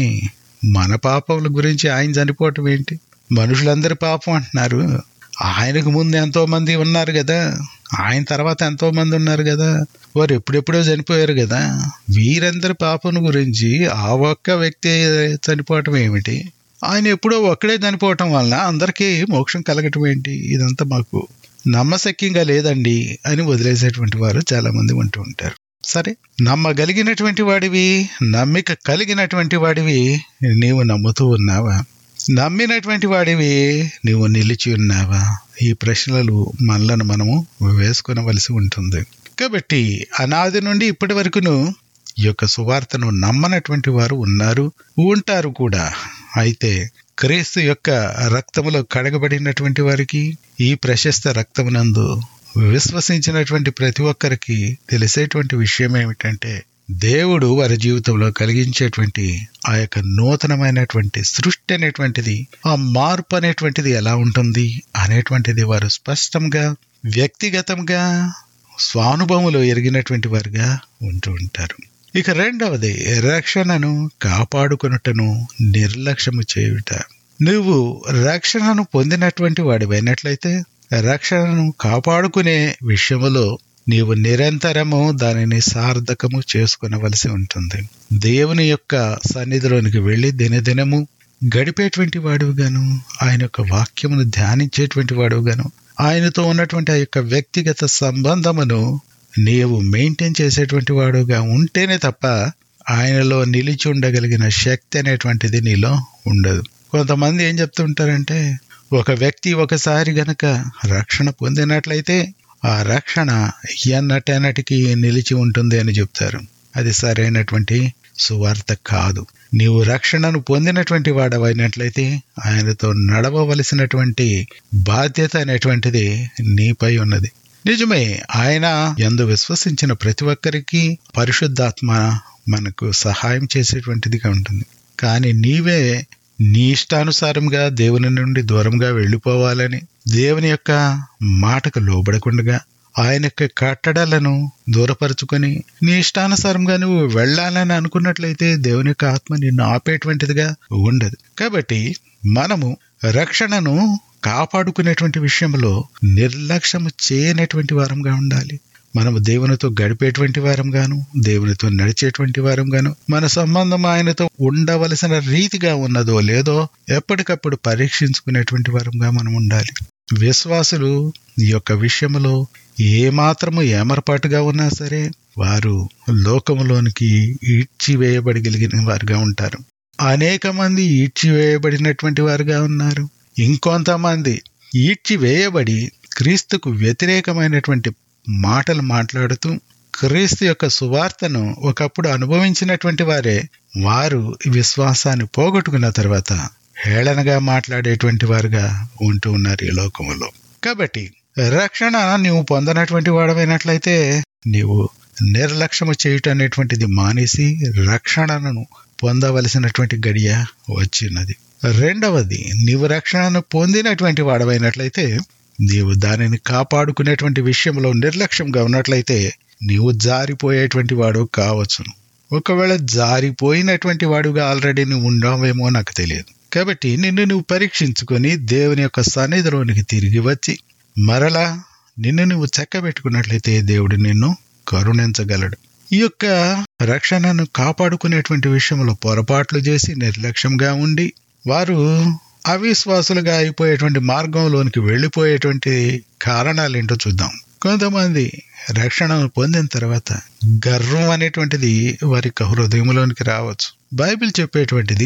మన పాపముల గురించి ఆయన చనిపోవటం ఏంటి మనుషులందరి పాపం అంటున్నారు ఆయనకు ముందు ఎంతో మంది ఉన్నారు కదా ఆయన తర్వాత ఎంతో మంది ఉన్నారు కదా వారు ఎప్పుడెప్పుడో చనిపోయారు కదా వీరందరి పాపను గురించి ఆ ఒక్క వ్యక్తి చనిపోవటం ఏమిటి ఆయన ఎప్పుడో ఒక్కడే చనిపోవటం వలన అందరికీ మోక్షం కలగటం ఏంటి ఇదంతా మాకు నమ్మశక్యంగా లేదండి అని వదిలేసేటువంటి వారు చాలా మంది ఉంటూ ఉంటారు సరే నమ్మగలిగినటువంటి వాడివి నమ్మిక కలిగినటువంటి వాడివి నీవు నమ్ముతూ ఉన్నావా నమ్మినటువంటి వాడివి నీవు నిలిచి ఉన్నావా ఈ ప్రశ్నలు మనలను మనము వేసుకునవలసి ఉంటుంది కాబట్టి అనాది నుండి ఇప్పటి వరకును ఈ యొక్క సువార్తను నమ్మనటువంటి వారు ఉన్నారు ఉంటారు కూడా అయితే క్రీస్తు యొక్క రక్తములో కడగబడినటువంటి వారికి ఈ ప్రశస్త రక్తమునందు విశ్వసించినటువంటి ప్రతి ఒక్కరికి తెలిసేటువంటి విషయం ఏమిటంటే దేవుడు వారి జీవితంలో కలిగించేటువంటి ఆ యొక్క నూతనమైనటువంటి సృష్టి అనేటువంటిది ఆ మార్పు అనేటువంటిది ఎలా ఉంటుంది అనేటువంటిది వారు స్పష్టంగా వ్యక్తిగతంగా స్వానుభవములో ఎరిగినటువంటి వారుగా ఉంటూ ఉంటారు ఇక రెండవది రక్షణను కాపాడుకొనుటను నిర్లక్ష్యము చేయుట నువ్వు రక్షణను పొందినటువంటి వాడివైనట్లయితే రక్షణను కాపాడుకునే విషయములో నీవు నిరంతరము దానిని సార్థకము చేసుకునవలసి ఉంటుంది దేవుని యొక్క సన్నిధిలోనికి వెళ్ళి దినదినము గడిపేటువంటి వాడుగాను ఆయన యొక్క వాక్యమును ధ్యానించేటువంటి వాడుగాను ఆయనతో ఉన్నటువంటి ఆ యొక్క వ్యక్తిగత సంబంధమును నీవు మెయింటైన్ చేసేటువంటి వాడుగా ఉంటేనే తప్ప ఆయనలో నిలిచి ఉండగలిగిన శక్తి అనేటువంటిది నీలో ఉండదు కొంతమంది ఏం చెప్తుంటారంటే ఒక వ్యక్తి ఒకసారి గనక రక్షణ పొందినట్లయితే ఆ రక్షణ ఎన్నటెన్నటికి నిలిచి ఉంటుంది అని చెప్తారు అది సరైనటువంటి సువార్త కాదు నీవు రక్షణను పొందినటువంటి వాడవైనట్లయితే ఆయనతో నడవవలసినటువంటి బాధ్యత అనేటువంటిది నీపై ఉన్నది నిజమే ఆయన ఎందు విశ్వసించిన ప్రతి ఒక్కరికి పరిశుద్ధాత్మ మనకు సహాయం చేసేటువంటిదిగా ఉంటుంది కానీ నీవే నీ ఇష్టానుసారంగా దేవుని నుండి దూరంగా వెళ్ళిపోవాలని దేవుని యొక్క మాటకు లోబడకుండా ఆయన యొక్క కట్టడాలను దూరపరుచుకొని నీ ఇష్టానుసారంగా నువ్వు వెళ్ళాలని అనుకున్నట్లయితే దేవుని యొక్క ఆత్మ నిన్ను ఆపేటువంటిదిగా ఉండదు కాబట్టి మనము రక్షణను కాపాడుకునేటువంటి విషయంలో నిర్లక్ష్యము చేయనటువంటి వారంగా ఉండాలి మనము దేవునితో గడిపేటువంటి వారంగాను దేవునితో నడిచేటువంటి వారంగాను మన సంబంధం ఆయనతో ఉండవలసిన రీతిగా ఉన్నదో లేదో ఎప్పటికప్పుడు పరీక్షించుకునేటువంటి వారంగా మనం ఉండాలి విశ్వాసులు ఈ యొక్క విషయంలో ఏమాత్రము ఏమరపాటుగా ఉన్నా సరే వారు లోకములోనికి ఈడ్చివేయబడగలిగిన వారుగా ఉంటారు అనేక మంది ఈడ్చివేయబడినటువంటి వారుగా ఉన్నారు ఇంకొంతమంది ఈడ్చివేయబడి క్రీస్తుకు వ్యతిరేకమైనటువంటి మాటలు మాట్లాడుతూ క్రీస్తు యొక్క సువార్తను ఒకప్పుడు అనుభవించినటువంటి వారే వారు విశ్వాసాన్ని పోగొట్టుకున్న తర్వాత హేళనగా మాట్లాడేటువంటి వారుగా ఉంటూ ఉన్నారు ఈ లోకములో కాబట్టి రక్షణ నీవు పొందనటువంటి వాడమైనట్లయితే నీవు నిర్లక్ష్యము చేయటం అనేటువంటిది మానేసి రక్షణను పొందవలసినటువంటి గడియ వచ్చినది రెండవది నీవు రక్షణను పొందినటువంటి వాడమైనట్లయితే నీవు దానిని కాపాడుకునేటువంటి విషయంలో నిర్లక్ష్యంగా ఉన్నట్లయితే నీవు జారిపోయేటువంటి వాడు కావచ్చును ఒకవేళ జారిపోయినటువంటి వాడుగా ఆల్రెడీ నువ్వు ఉండవేమో నాకు తెలియదు కాబట్టి నిన్ను నువ్వు పరీక్షించుకొని దేవుని యొక్క సన్నిధిలోనికి తిరిగి వచ్చి మరలా నిన్ను నువ్వు చెక్కబెట్టుకున్నట్లయితే దేవుడు నిన్ను కరుణించగలడు ఈ యొక్క రక్షణను కాపాడుకునేటువంటి విషయంలో పొరపాట్లు చేసి నిర్లక్ష్యంగా ఉండి వారు అవిశ్వాసులుగా అయిపోయేటువంటి మార్గంలోనికి వెళ్ళిపోయేటువంటి కారణాలు ఏంటో చూద్దాం కొంతమంది రక్షణను పొందిన తర్వాత గర్వం అనేటువంటిది వారి యొక్క హృదయంలోనికి రావచ్చు బైబిల్ చెప్పేటువంటిది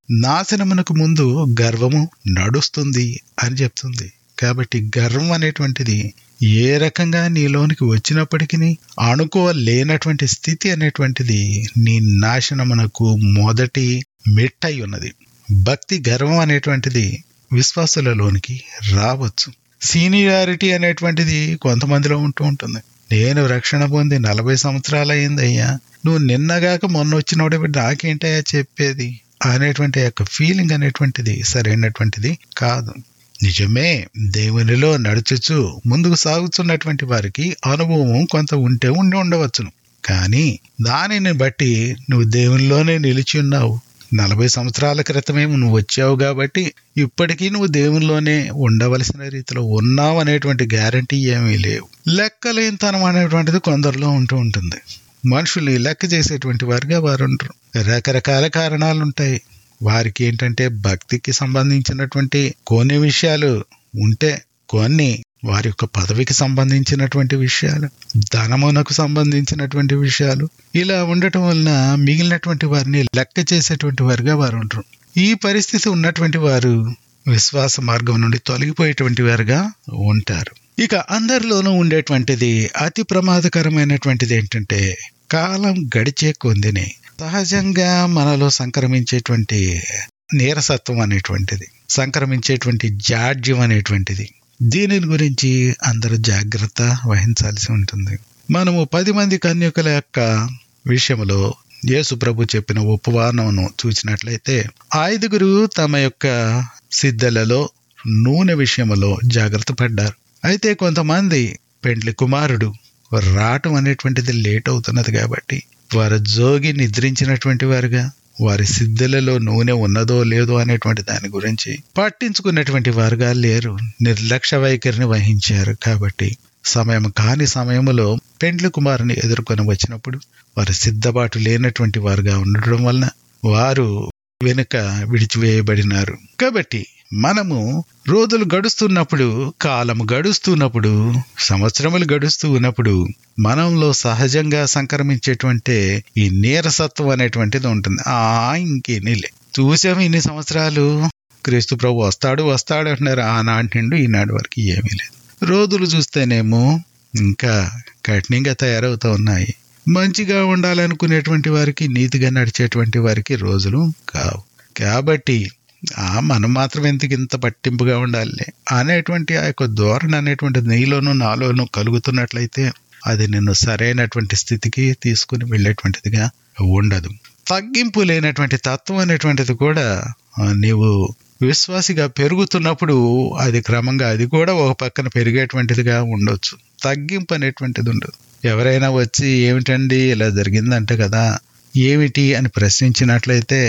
నాశనమునకు ముందు గర్వము నడుస్తుంది అని చెప్తుంది కాబట్టి గర్వం అనేటువంటిది ఏ రకంగా నీలోనికి వచ్చినప్పటికీ అనుకోలేనటువంటి స్థితి అనేటువంటిది నీ నాశనమునకు మొదటి మెట్టై ఉన్నది భక్తి గర్వం అనేటువంటిది విశ్వాసులలోనికి రావచ్చు సీనియారిటీ అనేటువంటిది కొంతమందిలో ఉంటూ ఉంటుంది నేను రక్షణ పొంది నలభై సంవత్సరాలు అయిందయ్యా నువ్వు నిన్నగాక మొన్న వచ్చినప్పుడు నాకేంటయ్యా చెప్పేది అనేటువంటి యొక్క ఫీలింగ్ అనేటువంటిది సరైనటువంటిది కాదు నిజమే దేవునిలో నడుచుచు ముందుకు సాగుతున్నటువంటి వారికి అనుభవం కొంత ఉంటే ఉండి ఉండవచ్చును కానీ దానిని బట్టి నువ్వు దేవునిలోనే నిలిచి ఉన్నావు నలభై సంవత్సరాల క్రితమే నువ్వు వచ్చావు కాబట్టి ఇప్పటికీ నువ్వు దేవునిలోనే ఉండవలసిన రీతిలో ఉన్నావు అనేటువంటి గ్యారంటీ ఏమీ లేవు లెక్కలేనితనం అనేటువంటిది కొందరిలో ఉంటూ ఉంటుంది మనుషులు ఈ లెక్క చేసేటువంటి వారిగా వారు ఉంటారు రకరకాల కారణాలు ఉంటాయి వారికి ఏంటంటే భక్తికి సంబంధించినటువంటి కొన్ని విషయాలు ఉంటే కొన్ని వారి యొక్క పదవికి సంబంధించినటువంటి విషయాలు ధనమునకు సంబంధించినటువంటి విషయాలు ఇలా ఉండటం వలన మిగిలినటువంటి వారిని లెక్క చేసేటువంటి వారుగా వారు ఉంటారు ఈ పరిస్థితి ఉన్నటువంటి వారు విశ్వాస మార్గం నుండి తొలగిపోయేటువంటి వారుగా ఉంటారు ఇక అందరిలోనూ ఉండేటువంటిది అతి ప్రమాదకరమైనటువంటిది ఏంటంటే కాలం గడిచే కొందిని సహజంగా మనలో సంక్రమించేటువంటి నీరసత్వం అనేటువంటిది సంక్రమించేటువంటి జాడ్యం అనేటువంటిది దీనిని గురించి అందరూ జాగ్రత్త వహించాల్సి ఉంటుంది మనము పది మంది కన్యకుల యొక్క విషయంలో యేసు ప్రభు చెప్పిన ఉపవానమును చూసినట్లయితే ఐదుగురు తమ యొక్క సిద్ధలలో నూనె విషయంలో జాగ్రత్త పడ్డారు అయితే కొంతమంది పెండ్లి కుమారుడు రావటం అనేటువంటిది లేట్ అవుతున్నది కాబట్టి వారు జోగి నిద్రించినటువంటి వారుగా వారి సిద్ధులలో నూనె ఉన్నదో లేదో అనేటువంటి దాని గురించి పట్టించుకున్నటువంటి వారుగా లేరు నిర్లక్ష్య వైఖరిని వహించారు కాబట్టి సమయం కాని సమయంలో పెండ్లి కుమారుని ఎదుర్కొని వచ్చినప్పుడు వారు సిద్ధబాటు లేనటువంటి వారుగా ఉండడం వలన వారు వెనుక విడిచివేయబడినారు కాబట్టి మనము రోజులు గడుస్తున్నప్పుడు కాలం గడుస్తున్నప్పుడు సంవత్సరములు గడుస్తూ ఉన్నప్పుడు మనంలో సహజంగా సంక్రమించేటువంటి ఈ నీరసత్వం అనేటువంటిది ఉంటుంది ఆ ఇంకేనీలే చూసాము ఇన్ని సంవత్సరాలు క్రీస్తు ప్రభు వస్తాడు వస్తాడు అంటున్నారు ఆనాటి నుండి ఈనాడు వరకు ఏమీ లేదు రోజులు చూస్తేనేమో ఇంకా కఠినంగా తయారవుతూ ఉన్నాయి మంచిగా ఉండాలనుకునేటువంటి వారికి నీతిగా నడిచేటువంటి వారికి రోజులు కావు కాబట్టి ఆ మనం మాత్రం ఎందుకు ఇంత పట్టింపుగా ఉండాలి అనేటువంటి ఆ యొక్క ధోరణి అనేటువంటి నీలోనూ నాలోనూ కలుగుతున్నట్లయితే అది నిన్ను సరైనటువంటి స్థితికి తీసుకుని వెళ్ళేటువంటిదిగా ఉండదు తగ్గింపు లేనటువంటి తత్వం అనేటువంటిది కూడా నీవు విశ్వాసిగా పెరుగుతున్నప్పుడు అది క్రమంగా అది కూడా ఒక పక్కన పెరిగేటువంటిదిగా ఉండొచ్చు తగ్గింపు అనేటువంటిది ఉండదు ఎవరైనా వచ్చి ఏమిటండి ఇలా జరిగిందంట కదా ఏమిటి అని ప్రశ్నించినట్లయితే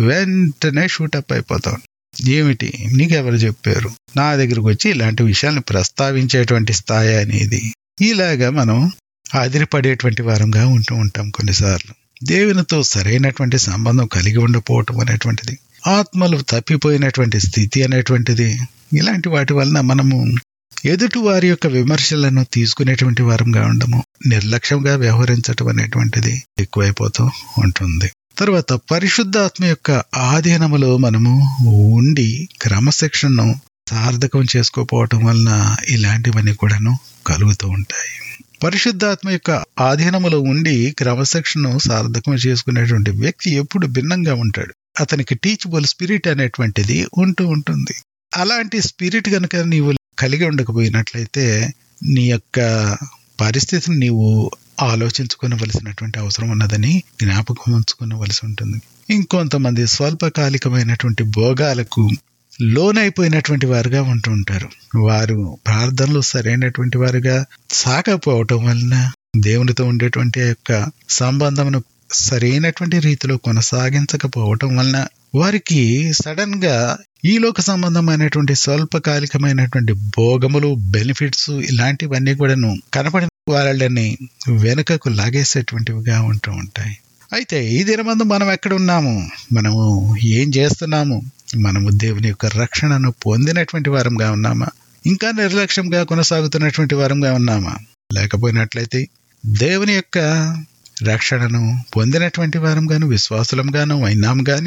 వెంటనే షూటప్ అయిపోతాం ఏమిటి నీకెవరు చెప్పారు నా దగ్గరకు వచ్చి ఇలాంటి విషయాలను ప్రస్తావించేటువంటి స్థాయి అనేది ఇలాగా మనం ఆదిరిపడేటువంటి వారంగా ఉంటూ ఉంటాం కొన్నిసార్లు దేవునితో సరైనటువంటి సంబంధం కలిగి ఉండకపోవటం అనేటువంటిది ఆత్మలు తప్పిపోయినటువంటి స్థితి అనేటువంటిది ఇలాంటి వాటి వలన మనము ఎదుటి వారి యొక్క విమర్శలను తీసుకునేటువంటి వారంగా ఉండము నిర్లక్ష్యంగా వ్యవహరించటం అనేటువంటిది ఎక్కువైపోతూ ఉంటుంది తర్వాత పరిశుద్ధాత్మ యొక్క ఆధీనములో మనము ఉండి క్రమశిక్షణను సార్థకం చేసుకోపోవటం వలన ఇలాంటివన్నీ కూడాను కలుగుతూ ఉంటాయి పరిశుద్ధాత్మ యొక్క ఆధీనములో ఉండి క్రమశిక్షణను సార్థకం చేసుకునేటువంటి వ్యక్తి ఎప్పుడు భిన్నంగా ఉంటాడు అతనికి టీచబుల్ స్పిరిట్ అనేటువంటిది ఉంటూ ఉంటుంది అలాంటి స్పిరిట్ కనుక నీవు కలిగి ఉండకపోయినట్లయితే నీ యొక్క పరిస్థితిని నీవు ఆలోచించుకోవలసినటువంటి అవసరం ఉన్నదని జ్ఞాపకం ఉంచుకోవలసి ఉంటుంది ఇంకొంతమంది స్వల్పకాలికమైనటువంటి భోగాలకు లోనైపోయినటువంటి వారుగా ఉంటూ ఉంటారు వారు ప్రార్థనలు సరైనటువంటి వారుగా సాగపోవటం వలన దేవునితో ఉండేటువంటి యొక్క సంబంధమును సరైనటువంటి రీతిలో కొనసాగించకపోవటం వలన వారికి సడన్ గా ఈ లోక సంబంధమైనటువంటి స్వల్పకాలికమైనటువంటి భోగములు బెనిఫిట్స్ ఇలాంటివన్నీ కూడాను కనపడిన వాళ్ళని వెనుకకు లాగేసేటువంటివిగా ఉంటూ ఉంటాయి అయితే ఈ దినమందు మనం ఎక్కడ ఉన్నాము మనము ఏం చేస్తున్నాము మనము దేవుని యొక్క రక్షణను పొందినటువంటి వారంగా ఉన్నామా ఇంకా నిర్లక్ష్యంగా కొనసాగుతున్నటువంటి వారంగా ఉన్నామా లేకపోయినట్లయితే దేవుని యొక్క రక్షణను పొందినటువంటి వారంగాను విశ్వాసులంగాను అయినాం గాని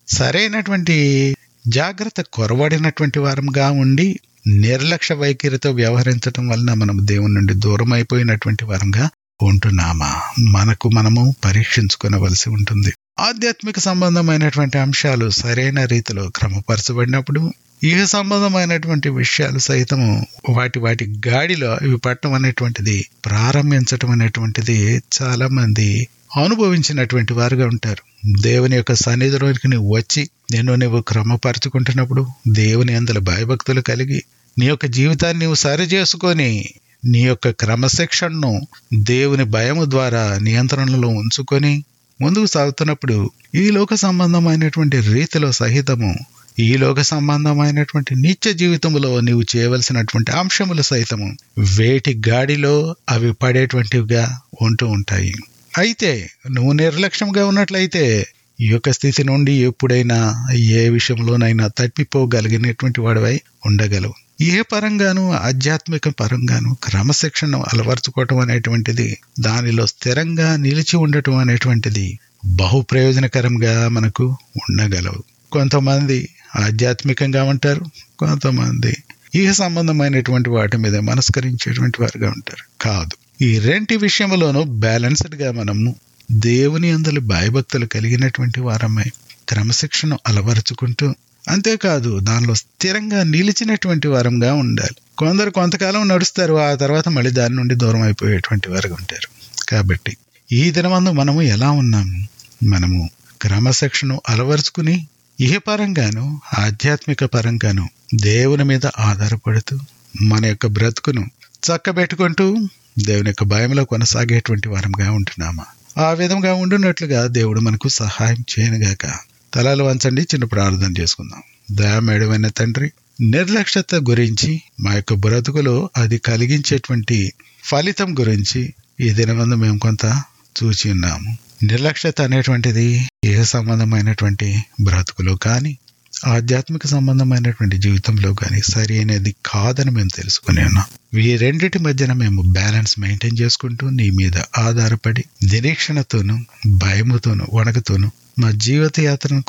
సరైనటువంటి జాగ్రత్త కొరవడినటువంటి వారంగా ఉండి నిర్లక్ష్య వైఖరితో వ్యవహరించడం వలన మనం దేవుని నుండి దూరం అయిపోయినటువంటి వారంగా ఉంటున్నామా మనకు మనము పరీక్షించుకోవలసి ఉంటుంది ఆధ్యాత్మిక సంబంధమైనటువంటి అంశాలు సరైన రీతిలో క్రమపరచబడినప్పుడు ఇహ సంబంధమైనటువంటి విషయాలు సైతము వాటి వాటి గాడిలో ఇవి పట్టడం అనేటువంటిది ప్రారంభించటం అనేటువంటిది చాలా మంది అనుభవించినటువంటి వారుగా ఉంటారు దేవుని యొక్క సన్నిధిలోనికి నువ్వు వచ్చి నిన్ను నువ్వు క్రమపరుచుకుంటున్నప్పుడు దేవుని అందులో భయభక్తులు కలిగి నీ యొక్క జీవితాన్ని నువ్వు సరి చేసుకొని నీ యొక్క క్రమశిక్షణను దేవుని భయము ద్వారా నియంత్రణలో ఉంచుకొని ముందుకు సాగుతున్నప్పుడు ఈ లోక సంబంధమైనటువంటి రీతిలో సహితము ఈ లోక సంబంధమైనటువంటి నిత్య జీవితంలో నీవు చేయవలసినటువంటి అంశములు సైతము వేటి గాడిలో అవి పడేటువంటివిగా ఉంటూ ఉంటాయి అయితే నువ్వు నిర్లక్ష్యంగా ఉన్నట్లయితే ఈ యొక్క స్థితి నుండి ఎప్పుడైనా ఏ విషయంలోనైనా తప్పిపోగలిగినటువంటి వాడివై ఉండగలవు ఏ పరంగాను ఆధ్యాత్మిక పరంగాను క్రమశిక్షణ అలవర్చుకోవటం అనేటువంటిది దానిలో స్థిరంగా నిలిచి ఉండటం అనేటువంటిది బహు ప్రయోజనకరంగా మనకు ఉండగలవు కొంతమంది ఆధ్యాత్మికంగా ఉంటారు కొంతమంది ఈ సంబంధమైనటువంటి వాటి మీద మనస్కరించేటువంటి వారుగా ఉంటారు కాదు ఈ రెంటి విషయంలోనూ బ్యాలెన్స్డ్ గా మనము దేవుని అందరి భయభక్తులు కలిగినటువంటి వారమై క్రమశిక్షణ అలవరుచుకుంటూ అంతేకాదు దానిలో స్థిరంగా నిలిచినటువంటి వారంగా ఉండాలి కొందరు కొంతకాలం నడుస్తారు ఆ తర్వాత మళ్ళీ దాని నుండి దూరం అయిపోయేటువంటి వారుగా ఉంటారు కాబట్టి ఈ దినమందు మనము ఎలా ఉన్నాము మనము క్రమశిక్షణ అలవరుచుకుని ఇహ పరంగాను ఆధ్యాత్మిక పరంగాను దేవుని మీద ఆధారపడుతూ మన యొక్క బ్రతుకును చక్కబెట్టుకుంటూ దేవుని యొక్క భయంలో కొనసాగేటువంటి వారంగా ఉంటున్నామా ఆ విధంగా ఉండున్నట్లుగా దేవుడు మనకు సహాయం చేయనుగాక తలలు వంచండి చిన్న ప్రార్థన చేసుకుందాం దయామేడమైన తండ్రి నిర్లక్ష్యత గురించి మా యొక్క బ్రతుకులో అది కలిగించేటువంటి ఫలితం గురించి ఈ దినమందు మేము కొంత చూచి ఉన్నాము నిర్లక్ష్యత అనేటువంటిది ఏ సంబంధమైనటువంటి బ్రతుకులో కానీ ఆధ్యాత్మిక సంబంధమైనటువంటి జీవితంలో కానీ సరి అనేది కాదని మేము తెలుసుకుని ఉన్నాం ఈ రెండిటి మధ్యన మేము బ్యాలెన్స్ మెయింటైన్ చేసుకుంటూ నీ మీద ఆధారపడి నిరీక్షణతోనూ భయముతోనూ వణకుతోనూ మా జీవిత యాత్రను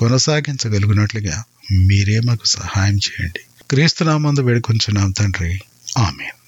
కొనసాగించగలిగినట్లుగా మీరే మాకు సహాయం చేయండి క్రీస్తునామందు వేడుకొంచున్నాం తండ్రి ఆమెన్